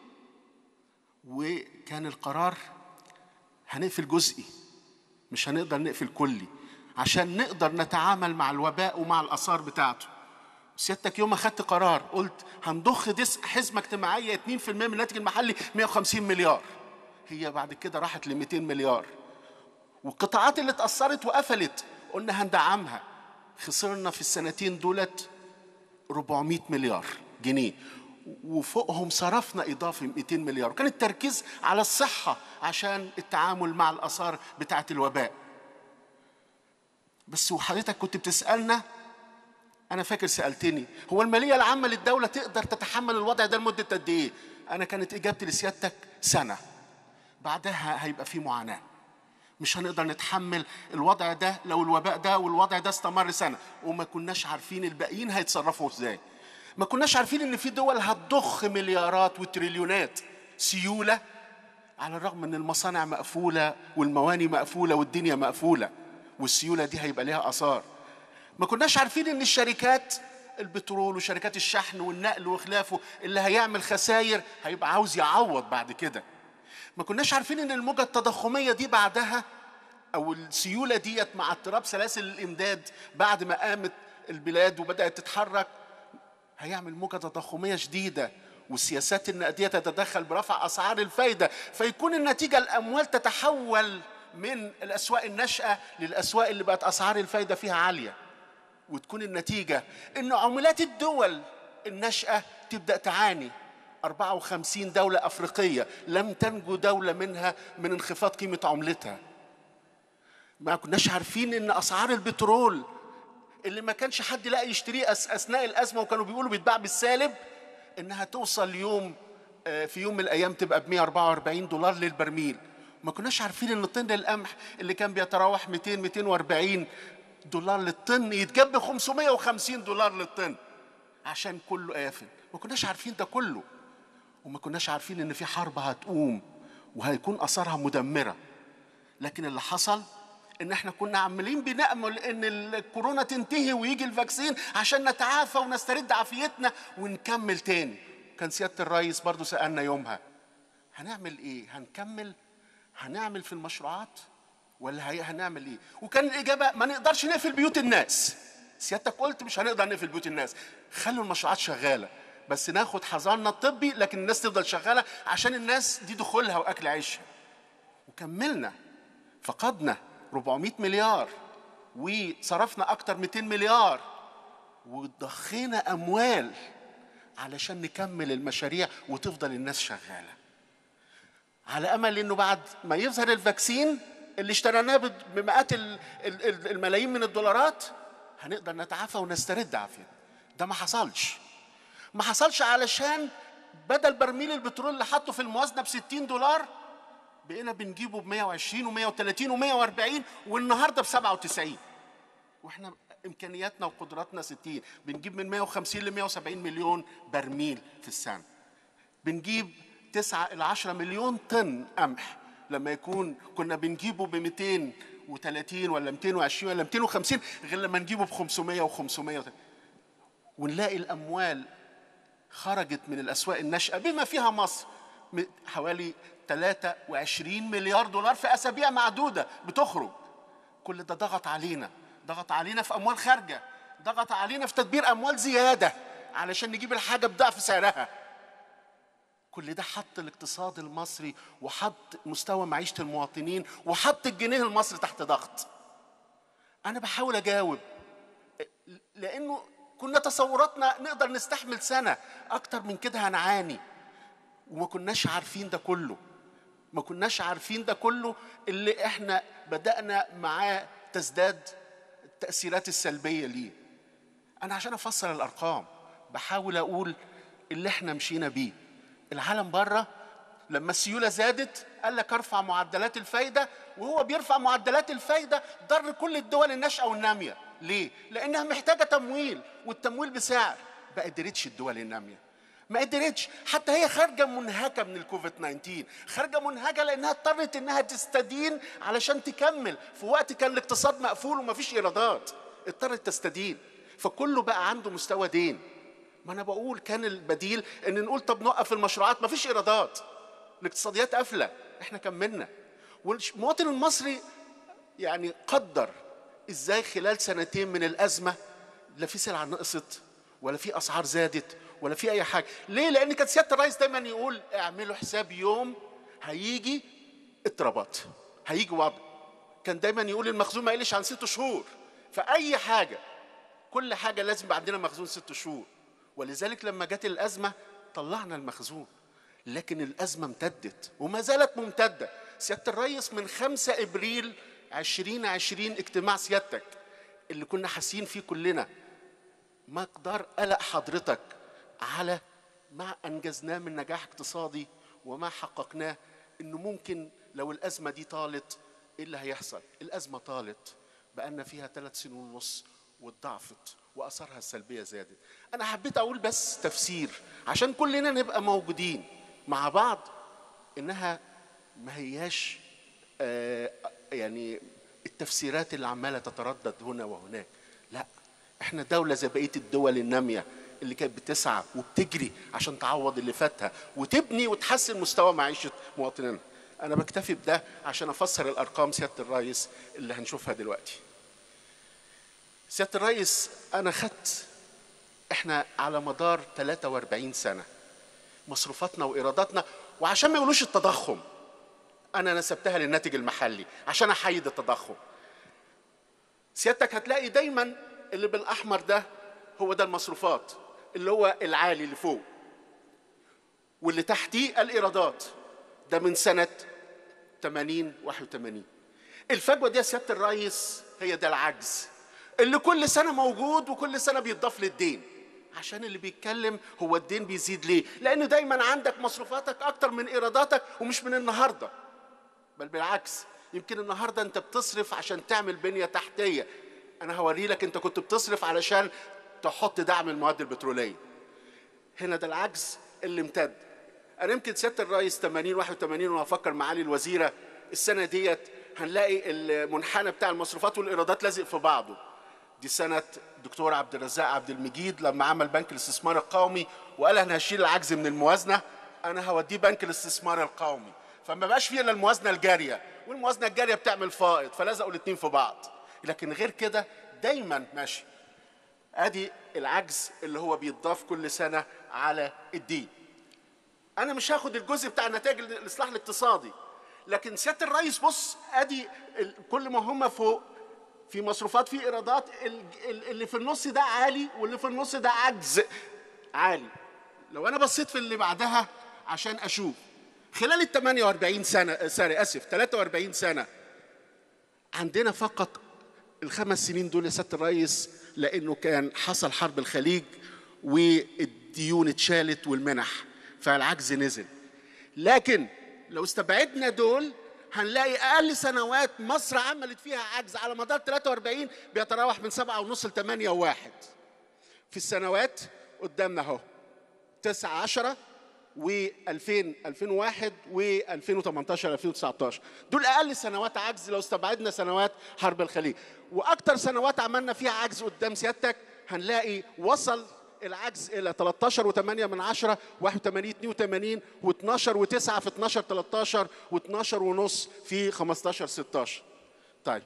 وكان القرار هنقفل جزئي مش هنقدر نقفل كلي عشان نقدر نتعامل مع الوباء ومع الاثار بتاعته سيادتك يوم اخدت قرار قلت هنضخ دس حزمه اجتماعيه 2% من الناتج المحلي 150 مليار هي بعد كده راحت ل 200 مليار والقطاعات اللي اتأثرت وقفلت قلنا هندعمها خسرنا في السنتين دولت 400 مليار جنيه وفوقهم صرفنا إضافي 200 مليار وكان التركيز على الصحة عشان التعامل مع الآثار بتاعة الوباء بس وحضرتك كنت بتسألنا أنا فاكر سألتني هو المالية العامة للدولة تقدر تتحمل الوضع ده لمدة قد إيه؟ أنا كانت إجابتي لسيادتك سنة بعدها هيبقى في معاناة مش هنقدر نتحمل الوضع ده لو الوباء ده والوضع ده استمر سنة وما كناش عارفين الباقيين هيتصرفوا ازاي ما كناش عارفين ان في دول هتضخ مليارات وتريليونات سيولة على الرغم ان المصانع مقفولة والمواني مقفولة والدنيا مقفولة والسيولة دي هيبقى ليها آثار ما كناش عارفين ان الشركات البترول وشركات الشحن والنقل وخلافه اللي هيعمل خسائر هيبقى عاوز يعوض بعد كده ما كناش عارفين ان الموجة التضخمية دي بعدها او السيولة ديت مع اضطراب سلاسل الامداد بعد ما قامت البلاد وبدأت تتحرك هيعمل موجة تضخمية شديدة والسياسات النقدية تتدخل برفع أسعار الفايدة فيكون النتيجة الأموال تتحول من الأسواق الناشئة للأسواق اللي بقت أسعار الفايدة فيها عالية وتكون النتيجة إن عملات الدول الناشئة تبدأ تعاني 54 دولة أفريقية لم تنجو دولة منها من انخفاض قيمة عملتها ما كناش عارفين إن أسعار البترول اللي ما كانش حد لاقي يشتريه أس- أثناء الأزمة وكانوا بيقولوا بيتباع بالسالب انها توصل يوم آه، في يوم من الايام تبقى ب 144 دولار للبرميل ما كناش عارفين ان طن القمح اللي كان بيتراوح 200 240 دولار للطن يتجاب ب 550 دولار للطن عشان كله قافل ما كناش عارفين ده كله وما كناش عارفين ان في حرب هتقوم وهيكون اثارها مدمره لكن اللي حصل ان احنا كنا عمالين بنامل ان الكورونا تنتهي ويجي الفاكسين عشان نتعافى ونسترد عافيتنا ونكمل تاني كان سياده الرئيس برضو سالنا يومها هنعمل ايه هنكمل هنعمل في المشروعات ولا هي هنعمل ايه وكان الاجابه ما نقدرش نقفل بيوت الناس سيادتك قلت مش هنقدر نقفل بيوت الناس خلوا المشروعات شغاله بس ناخد حذرنا الطبي لكن الناس تفضل شغاله عشان الناس دي دخولها واكل عيشها وكملنا فقدنا 400 مليار وصرفنا اكتر 200 مليار وضخينا اموال علشان نكمل المشاريع وتفضل الناس شغاله على امل انه بعد ما يظهر الفاكسين اللي اشتريناه بمئات ال- ال- ال- الملايين من الدولارات هنقدر نتعافى ونسترد عافيتنا ده ما حصلش ما حصلش علشان بدل برميل البترول اللي حطه في الموازنه ب 60 دولار بقينا بنجيبه ب 120 و130 و140 والنهارده ب 97 واحنا امكانياتنا وقدراتنا 60 بنجيب من 150 ل 170 مليون برميل في السنه بنجيب 9 ل 10 مليون طن قمح لما يكون كنا بنجيبه ب 230 ولا 220 ولا 250 غير لما نجيبه ب 500 و500 ونلاقي الاموال خرجت من الاسواق الناشئه بما فيها مصر م- حوالي 23 مليار دولار في اسابيع معدوده بتخرج كل ده ضغط علينا ضغط علينا في اموال خارجه ضغط علينا في تدبير اموال زياده علشان نجيب الحاجه بضعف سعرها كل ده حط الاقتصاد المصري وحط مستوى معيشه المواطنين وحط الجنيه المصري تحت ضغط انا بحاول اجاوب لانه كنا تصوراتنا نقدر نستحمل سنه اكتر من كده هنعاني وما كناش عارفين ده كله ما كناش عارفين ده كله اللي احنا بدأنا معاه تزداد التأثيرات السلبية ليه أنا عشان أفسر الأرقام بحاول أقول اللي احنا مشينا بيه العالم بره لما السيولة زادت قال لك ارفع معدلات الفايدة وهو بيرفع معدلات الفايدة ضر كل الدول الناشئة والنامية ليه؟ لأنها محتاجة تمويل والتمويل بسعر ما قدرتش الدول النامية ما قدرتش حتى هي خارجه منهكه من الكوفيد 19 خارجه منهكه لانها اضطرت انها تستدين علشان تكمل في وقت كان الاقتصاد مقفول ومفيش ايرادات اضطرت تستدين فكله بقى عنده مستوى دين ما انا بقول كان البديل ان نقول طب نوقف المشروعات مفيش ايرادات الاقتصاديات قافله احنا كملنا والمواطن المصري يعني قدر ازاي خلال سنتين من الازمه لا في سلعه نقصت ولا في اسعار زادت ولا في اي حاجه ليه لان كان سياده الرئيس دايما يقول اعملوا حساب يوم هيجي اضطرابات هيجي وضع كان دايما يقول المخزون ما يقلش عن ست شهور فاي حاجه كل حاجه لازم يبقى عندنا مخزون ست شهور ولذلك لما جت الازمه طلعنا المخزون لكن الازمه امتدت وما زالت ممتده سياده الرئيس من 5 ابريل 2020 اجتماع سيادتك اللي كنا حاسين فيه كلنا مقدار قلق حضرتك على ما انجزناه من نجاح اقتصادي وما حققناه انه ممكن لو الازمه دي طالت ايه اللي هيحصل؟ الازمه طالت بقالنا فيها ثلاث سنين ونص واتضاعفت واثارها السلبيه زادت. انا حبيت اقول بس تفسير عشان كلنا نبقى موجودين مع بعض انها ما هياش آه يعني التفسيرات اللي عماله تتردد هنا وهناك لا احنا دولة زي بقية الدول النامية اللي كانت بتسعى وبتجري عشان تعوض اللي فاتها وتبني وتحسن مستوى معيشة مواطنينا أنا بكتفي بده عشان أفسر الأرقام سيادة الرئيس اللي هنشوفها دلوقتي سيادة الرئيس أنا خدت إحنا على مدار 43 سنة مصروفاتنا وإيراداتنا وعشان ما يقولوش التضخم أنا نسبتها للناتج المحلي عشان أحيد التضخم سيادتك هتلاقي دايما اللي بالاحمر ده هو ده المصروفات اللي هو العالي اللي فوق واللي تحتيه الايرادات ده من سنه 80 81 الفجوه دي يا سياده الرئيس هي ده العجز اللي كل سنه موجود وكل سنه بيتضاف للدين عشان اللي بيتكلم هو الدين بيزيد ليه لان دايما عندك مصروفاتك اكتر من ايراداتك ومش من النهارده بل بالعكس يمكن النهارده انت بتصرف عشان تعمل بنيه تحتيه انا هوري لك انت كنت بتصرف علشان تحط دعم المواد البتروليه هنا ده العجز اللي امتد انا يمكن سياده الرئيس 80 81 وانا افكر معالي الوزيره السنه ديت هنلاقي المنحنى بتاع المصروفات والايرادات لازق في بعضه دي سنه الدكتور عبد الرزاق عبد المجيد لما عمل بنك الاستثمار القومي وقال انا هشيل العجز من الموازنه انا هوديه بنك الاستثمار القومي فما بقاش فيه الا الموازنه الجاريه والموازنه الجاريه بتعمل فائض فلزقوا الاثنين في بعض لكن غير كده دايما ماشي ادي العجز اللي هو بيتضاف كل سنه على الدين انا مش هاخد الجزء بتاع نتائج الاصلاح الاقتصادي لكن سياده الرئيس بص ادي ال- كل ما هم فوق في مصروفات في ايرادات ال- ال- اللي في النص ده عالي واللي في النص ده عجز عالي لو انا بصيت في اللي بعدها عشان اشوف خلال ال 48 سنه سوري اسف 43 سنه عندنا فقط الخمس سنين دول يا سياده الرئيس لانه كان حصل حرب الخليج والديون اتشالت والمنح فالعجز نزل لكن لو استبعدنا دول هنلاقي اقل سنوات مصر عملت فيها عجز على مدار 43 بيتراوح من 7 ونص ل 8 وواحد في السنوات قدامنا اهو 9 10 و2000 2001 و2018 2019 دول اقل سنوات عجز لو استبعدنا سنوات حرب الخليج واكتر سنوات عملنا فيها عجز قدام سيادتك هنلاقي وصل العجز الى 13 و8 من 10 81 82 و12 و9 في 12 13 و12 ونص في 15 16 طيب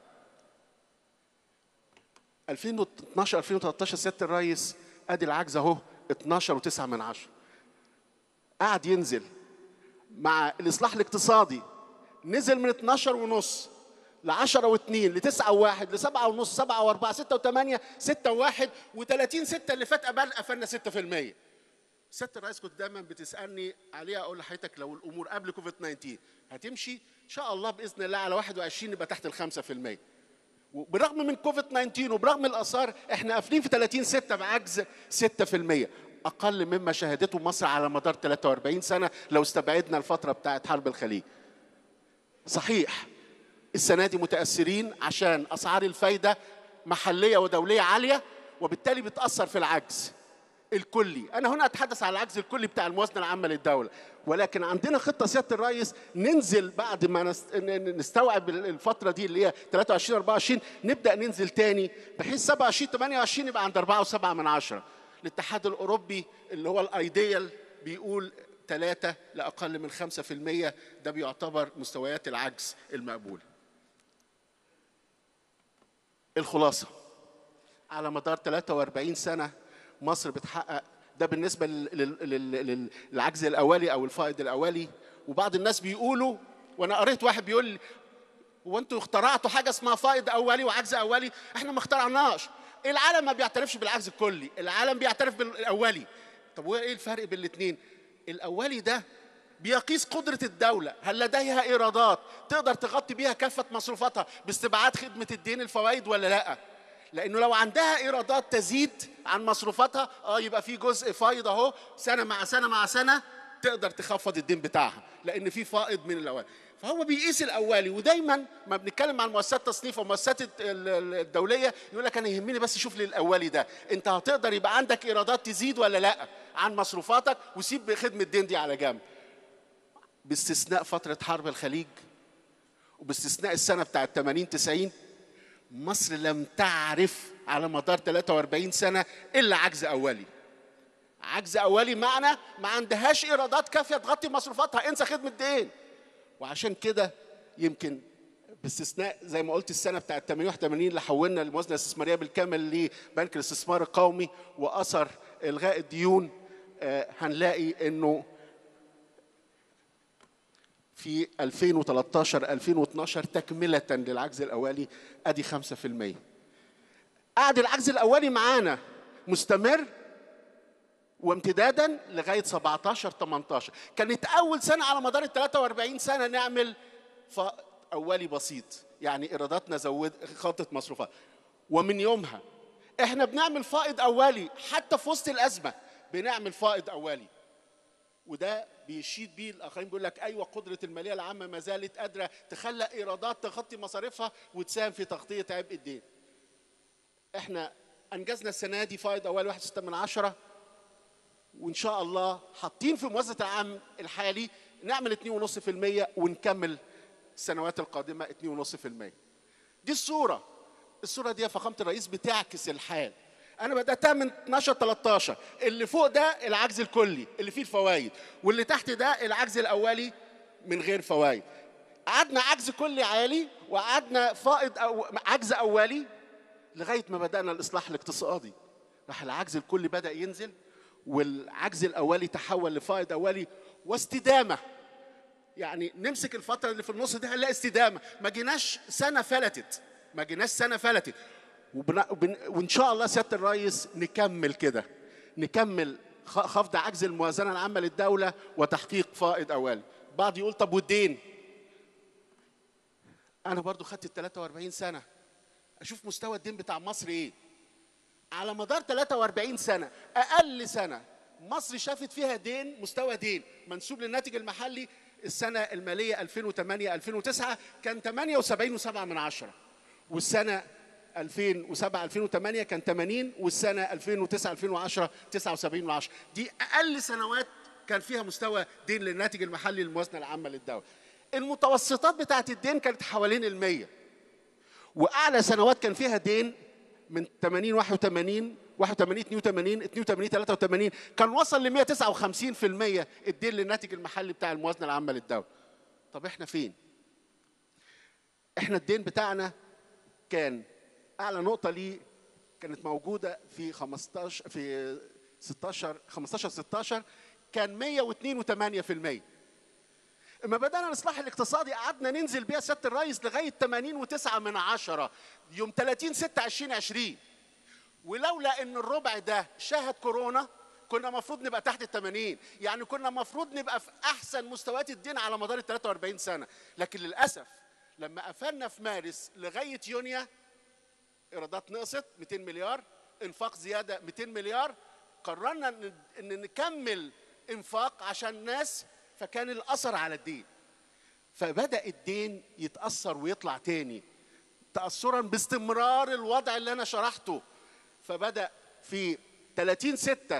2012 2013 سياده الرئيس ادي العجز اهو 12 و9 من 10 قعد ينزل مع الاصلاح الاقتصادي نزل من 12 ونص ل 10 و2 ل 9 و1 ل 7 ونص 7 و4 6 و8 6 و1 و30 6 اللي فات قبل قفلنا 6% سياده الرئيس كنت دايما بتسالني عليها اقول لحضرتك لو الامور قبل كوفيد 19 هتمشي ان شاء الله باذن الله على 21 نبقى تحت ال 5% وبرغم من كوفيد 19 وبرغم الاثار احنا قافلين في 30 6 بعجز 6% اقل مما شهدته مصر على مدار 43 سنه لو استبعدنا الفتره بتاعت حرب الخليج صحيح السنه دي متاثرين عشان اسعار الفايده محليه ودوليه عاليه وبالتالي بتاثر في العجز الكلي انا هنا اتحدث على العجز الكلي بتاع الموازنه العامه للدوله ولكن عندنا خطه سياده الرئيس ننزل بعد ما نست- ن- نستوعب الفتره دي اللي هي 23 24 نبدا ننزل تاني بحيث 27 28 يبقى عند 4.7 من عشرة الاتحاد الاوروبي اللي هو الايديال بيقول 3 لاقل من 5% ده بيعتبر مستويات العجز المقبوله الخلاصه على مدار 43 سنه مصر بتحقق ده بالنسبه لل- لل- لل- لل- للعجز الاولي او الفائض الاولي وبعض الناس بيقولوا وانا قريت واحد بيقول لي هو انتوا اخترعتوا حاجه اسمها فائض اولي وعجز اولي احنا ما اخترعناش العالم ما بيعترفش بالعجز الكلي العالم بيعترف بالاولي طب وايه الفرق بين الاثنين الاولي ده بيقيس قدرة الدولة هل لديها إيرادات تقدر تغطي بيها كافة مصروفاتها باستبعاد خدمة الدين الفوائد ولا لا لأنه لو عندها إيرادات تزيد عن مصروفاتها اه يبقى في جزء فايض أهو سنة مع سنة مع سنة تقدر تخفض الدين بتاعها لأن في فائض من الأول فهو بيقيس الاولي ودايما ما بنتكلم عن مؤسسات تصنيف ومؤسسات ال- ال- الدوليه يقول لك انا يهمني بس شوف لي الاولي ده انت هتقدر يبقى عندك ايرادات تزيد ولا لا عن مصروفاتك وسيب خدمه الدين دي على جنب باستثناء فتره حرب الخليج وباستثناء السنه بتاعت 80 90 مصر لم تعرف على مدار 43 سنه الا عجز اولي عجز اولي معنى ما عندهاش ايرادات كافيه تغطي مصروفاتها انسى خدمه دين وعشان كده يمكن باستثناء زي ما قلت السنه بتاعت 81 اللي حولنا الموازنه الاستثماريه بالكامل لبنك الاستثمار القومي واثر الغاء الديون آه، هنلاقي انه في 2013 2012 تكمله للعجز الاولي ادي 5% قعد العجز الاولي معانا مستمر وامتدادا لغايه 17 18 كانت اول سنه على مدار ال 43 سنه نعمل فائض اولي بسيط يعني ايراداتنا زود خطت مصروفات ومن يومها احنا بنعمل فائض اولي حتى في وسط الازمه بنعمل فائض اولي وده بيشيد بيه الاخرين بيقول لك ايوه قدره الماليه العامه ما زالت قادره تخلق ايرادات تغطي مصاريفها وتساهم في تغطيه عبء الدين. احنا انجزنا السنه دي فائض اولي 1.6 من عشرة وان شاء الله حاطين في موازنه العام الحالي نعمل 2.5% ونكمل السنوات القادمه 2.5%. دي الصوره الصوره دي يا فخامه الرئيس بتعكس الحال انا بداتها من 12 13 اللي فوق ده العجز الكلي اللي فيه الفوائد واللي تحت ده العجز الاولي من غير فوائد قعدنا عجز كلي عالي وقعدنا فائض أو عجز اولي لغايه ما بدانا الاصلاح الاقتصادي راح العجز الكلي بدا ينزل والعجز الاولي تحول لفائض اولي واستدامه يعني نمسك الفتره اللي في النص دي هنلاقي استدامه ما جيناش سنه فلتت ما جيناش سنه فلتت وبن... وبن... وان شاء الله سياده الرئيس نكمل كده نكمل خفض عجز الموازنه العامه للدوله وتحقيق فائض اولي بعض يقول طب والدين انا برضو خدت ال 43 سنه اشوف مستوى الدين بتاع مصر ايه على مدار 43 سنه اقل سنه مصر شافت فيها دين مستوى دين منسوب للناتج المحلي السنه الماليه 2008 2009 كان 78.7 من عشرة والسنه 2007 2008 كان 80 والسنه 2009 2010 79 من عشرة دي اقل سنوات كان فيها مستوى دين للناتج المحلي للموازنه العامه للدوله المتوسطات بتاعت الدين كانت حوالين ال 100 واعلى سنوات كان فيها دين من 80 81 81 82 82 83 كان وصل ل 159% الدين للناتج المحلي بتاع الموازنه العامه للدوله طب احنا فين احنا الدين بتاعنا كان اعلى نقطه ليه كانت موجوده في 15 في 16 15 16 كان 102.8% اما بدانا الاصلاح الاقتصادي قعدنا ننزل بيها سياده الرئيس لغايه 80.9 من عشرة يوم 30 6 2020 ولولا ان الربع ده شهد كورونا كنا المفروض نبقى تحت ال 80 يعني كنا المفروض نبقى في احسن مستويات الدين على مدار ال 43 سنه لكن للاسف لما قفلنا في مارس لغايه يونيو ايرادات نقصت 200 مليار انفاق زياده 200 مليار قررنا ان إن نكمل انفاق عشان الناس فكان الاثر على الدين فبدا الدين يتاثر ويطلع تاني تاثرا باستمرار الوضع اللي انا شرحته فبدا في 30 6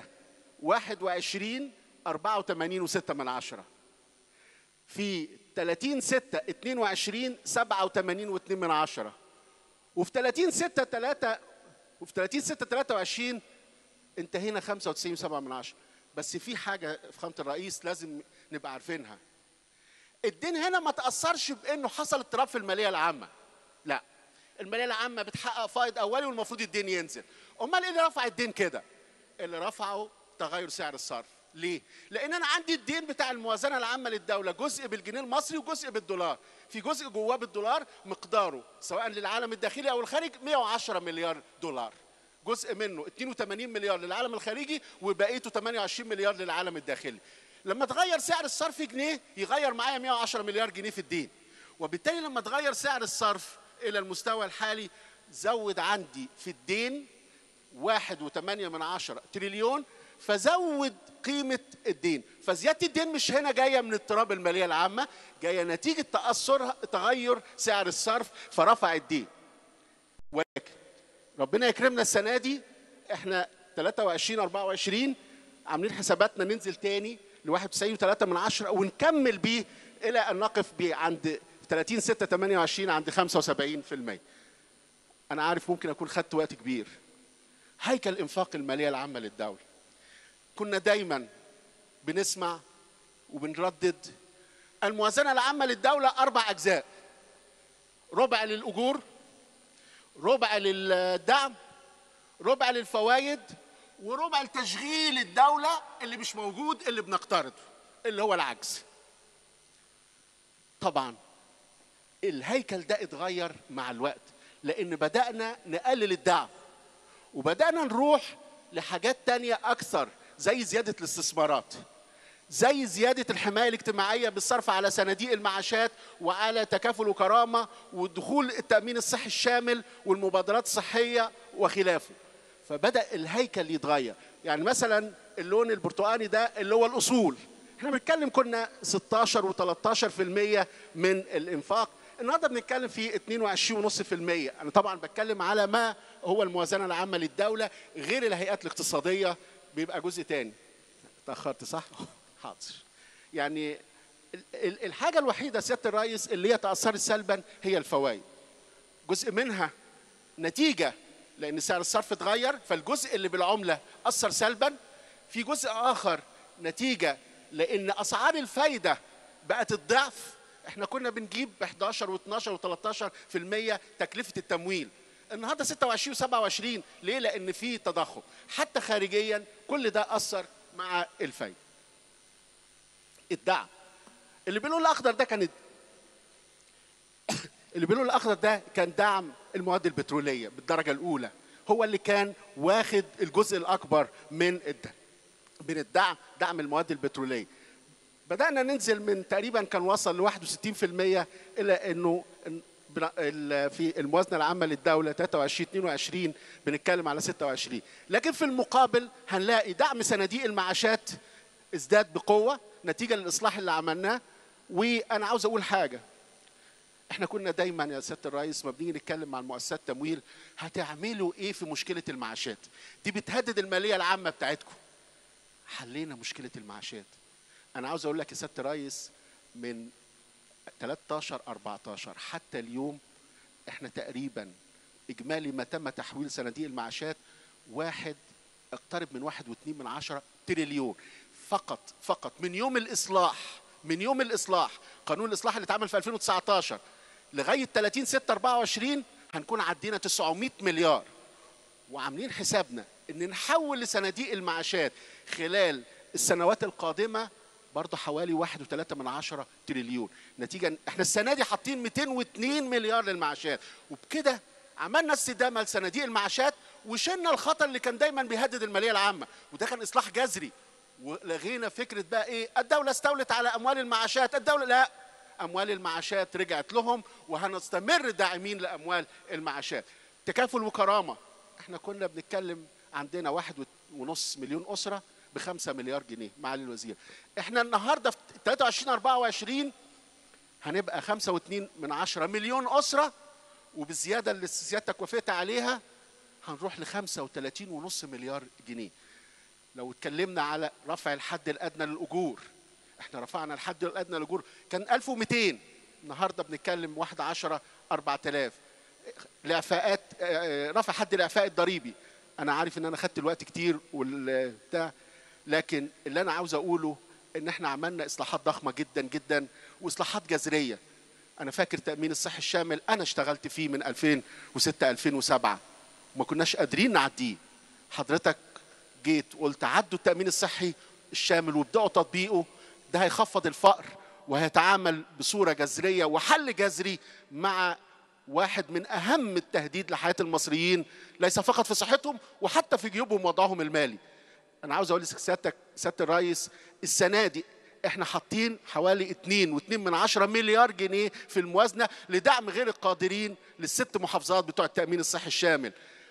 21 84 و6 من عشرة في 30 6 22 87 و2 من عشرة وفي 30 6 3 وفي 30 6 23 انتهينا 95 7 من عشرة بس في حاجة في خامة الرئيس لازم نبقى عارفينها الدين هنا ما تأثرش بأنه حصل اضطراب في المالية العامة لا المالية العامة بتحقق فائض أولي والمفروض الدين ينزل أمال إيه اللي رفع الدين كده اللي رفعه تغير سعر الصرف ليه؟ لأن أنا عندي الدين بتاع الموازنة العامة للدولة جزء بالجنيه المصري وجزء بالدولار في جزء جواه بالدولار مقداره سواء للعالم الداخلي أو الخارج 110 مليار دولار جزء منه 82 مليار للعالم الخارجي وبقيته 28 مليار للعالم الداخلي لما تغير سعر الصرف جنيه يغير معايا 110 مليار جنيه في الدين وبالتالي لما تغير سعر الصرف الى المستوى الحالي زود عندي في الدين واحد وثمانية من عشرة تريليون فزود قيمة الدين فزيادة الدين مش هنا جاية من اضطراب المالية العامة جاية نتيجة تأثر تغير سعر الصرف فرفع الدين ولكن ربنا يكرمنا السنة دي احنا 23 24 عاملين حساباتنا ننزل تاني ل 91 و3 من عشرة ونكمل بيه إلى أن نقف بيه عند 30 6 28 عند 75% أنا عارف ممكن أكون خدت وقت كبير هيكل إنفاق المالية العامة للدولة كنا دايما بنسمع وبنردد الموازنة العامة للدولة أربع أجزاء ربع للأجور ربع للدعم ربع للفوائد وربع لتشغيل الدولة اللي مش موجود اللي بنقترضه اللي هو العجز طبعا الهيكل ده اتغير مع الوقت لأن بدأنا نقلل الدعم وبدأنا نروح لحاجات تانية أكثر زي زيادة الاستثمارات زي زيادة الحماية الاجتماعية بالصرف على صناديق المعاشات وعلى تكافل وكرامة ودخول التأمين الصحي الشامل والمبادرات الصحية وخلافه فبدا الهيكل يتغير يعني مثلا اللون البرتقاني ده اللي هو الاصول احنا بنتكلم كنا 16 و13% من الانفاق النهارده بنتكلم في 22.5% انا طبعا بتكلم على ما هو الموازنه العامه للدوله غير الهيئات الاقتصاديه بيبقى جزء تاني تاخرت صح حاضر يعني ال- ال- الحاجه الوحيده سياده الرئيس اللي هي تاثرت سلبا هي الفوائد جزء منها نتيجه لان سعر الصرف اتغير فالجزء اللي بالعمله اثر سلبا في جزء اخر نتيجه لان اسعار الفايده بقت الضعف احنا كنا بنجيب ب 11 و12 و13% تكلفه التمويل النهارده 26 و27 ليه؟ لان في تضخم حتى خارجيا كل ده اثر مع الفايده الدعم اللي باللون الاخضر ده كان اللي باللون الاخضر ده كان دعم المواد البتروليه بالدرجه الاولى هو اللي كان واخد الجزء الاكبر من الد... من الدعم دعم المواد البتروليه بدانا ننزل من تقريبا كان وصل ل 61% الى انه إن- بن- ال- في الموازنه العامه للدوله 23 22 بنتكلم على 26 لكن في المقابل هنلاقي دعم صناديق المعاشات ازداد بقوه نتيجه للاصلاح اللي عملناه وانا عاوز اقول حاجه احنا كنا دايما يا سياده الرئيس ما بنيجي نتكلم مع المؤسسات التمويل هتعملوا ايه في مشكله المعاشات دي بتهدد الماليه العامه بتاعتكم حلينا مشكله المعاشات انا عاوز اقول لك يا سياده الرئيس من 13 14 حتى اليوم احنا تقريبا اجمالي ما تم تحويل صناديق المعاشات واحد اقترب من واحد واثنين من عشرة تريليون فقط فقط من يوم الاصلاح من يوم الاصلاح قانون الاصلاح اللي اتعمل في 2019 لغايه 30 6 24 هنكون عدينا 900 مليار وعاملين حسابنا ان نحول لصناديق المعاشات خلال السنوات القادمه برضه حوالي واحد وثلاثة من عشرة تريليون نتيجة إن احنا السنة دي حاطين 202 مليار للمعاشات وبكده عملنا استدامة لصناديق المعاشات وشلنا الخطر اللي كان دايما بيهدد المالية العامة وده كان إصلاح جذري ولغينا فكرة بقى إيه الدولة استولت على أموال المعاشات الدولة لا أموال المعاشات رجعت لهم وهنستمر داعمين لأموال المعاشات تكافل وكرامة احنا كنا بنتكلم عندنا واحد ونص مليون أسرة بخمسة مليار جنيه معالي الوزير احنا النهاردة في 23 24 هنبقى خمسة واتنين من عشرة مليون أسرة وبالزيادة اللي سيادتك وافقت عليها هنروح لخمسة وتلاتين ونص مليار جنيه لو اتكلمنا على رفع الحد الأدنى للأجور احنا رفعنا الحد الأدنى للأجور كان 1200 النهاردة بنتكلم واحد عشرة 4000 الإعفاءات آه، رفع حد الإعفاء الضريبي أنا عارف إن أنا خدت الوقت كتير والبتاع لكن اللي أنا عاوز أقوله إن احنا عملنا إصلاحات ضخمة جدا جدا وإصلاحات جذرية أنا فاكر تأمين الصحي الشامل أنا اشتغلت فيه من 2006 2007 وما كناش قادرين نعديه حضرتك جيت قلت عدوا التأمين الصحي الشامل وابدأوا تطبيقه ده هيخفض الفقر وهيتعامل بصورة جذرية وحل جذري مع واحد من أهم التهديد لحياة المصريين ليس فقط في صحتهم وحتى في جيوبهم وضعهم المالي أنا عاوز أقول لسيادتك سيادة الرئيس السنة دي احنا حاطين حوالي 2 و2 من عشرة مليار جنيه في الموازنة لدعم غير القادرين للست محافظات بتوع التأمين الصحي الشامل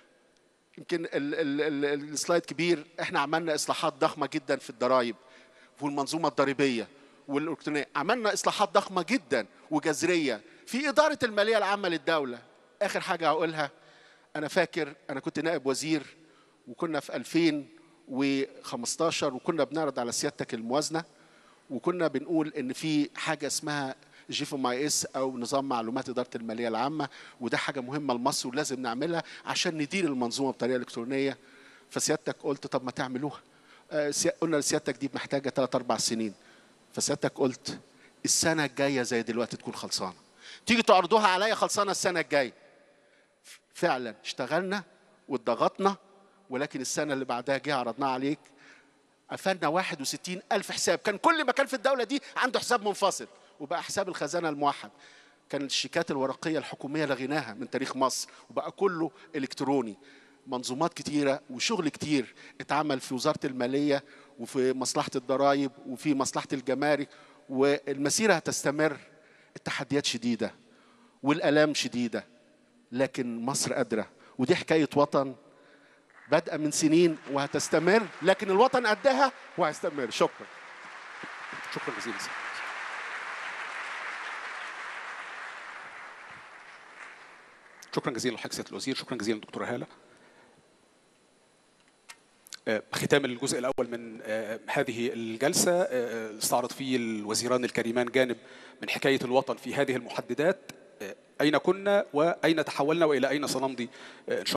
يمكن ال- ال- ال- السلايد كبير احنا عملنا اصلاحات ضخمه جدا في الضرائب والمنظومه الضريبيه والالكترونيه عملنا اصلاحات ضخمه جدا وجذريه في اداره الماليه العامه للدوله اخر حاجه هقولها انا فاكر انا كنت نائب وزير وكنا في 2015 وكنا بنعرض على سيادتك الموازنه وكنا بنقول ان في حاجه اسمها جيف ام اي اس او نظام معلومات اداره الماليه العامه وده حاجه مهمه لمصر ولازم نعملها عشان ندير المنظومه بطريقه الكترونيه فسيادتك قلت طب ما تعملوها آه، سيا- قلنا لسيادتك دي محتاجه 3 4 سنين فسيادتك قلت السنه الجايه زي دلوقتي تكون خلصانه تيجي تعرضوها عليا خلصانه السنه الجايه فعلا اشتغلنا واتضغطنا ولكن السنه اللي بعدها جه عرضناها عليك قفلنا 61 ألف حساب كان كل مكان في الدولة دي عنده حساب منفصل وبقى حساب الخزانة الموحد كان الشيكات الورقية الحكومية لغيناها من تاريخ مصر وبقى كله إلكتروني منظومات كتيرة وشغل كتير اتعمل في وزارة المالية وفي مصلحة الضرائب وفي مصلحة الجمارك والمسيرة هتستمر التحديات شديدة والآلام شديدة لكن مصر قادرة ودي حكاية وطن بادئه من سنين وهتستمر لكن الوطن قدها وهيستمر شكرا شكرا جزيلا سيدي. شكرا جزيلا لحضرتك سياده الوزير شكرا جزيلا دكتوره هاله آه، ختام الجزء الاول من آه، هذه الجلسه آه، استعرض فيه الوزيران الكريمان جانب من حكايه الوطن في هذه المحددات آه، اين كنا واين تحولنا والى اين سنمضي آه، ان شاء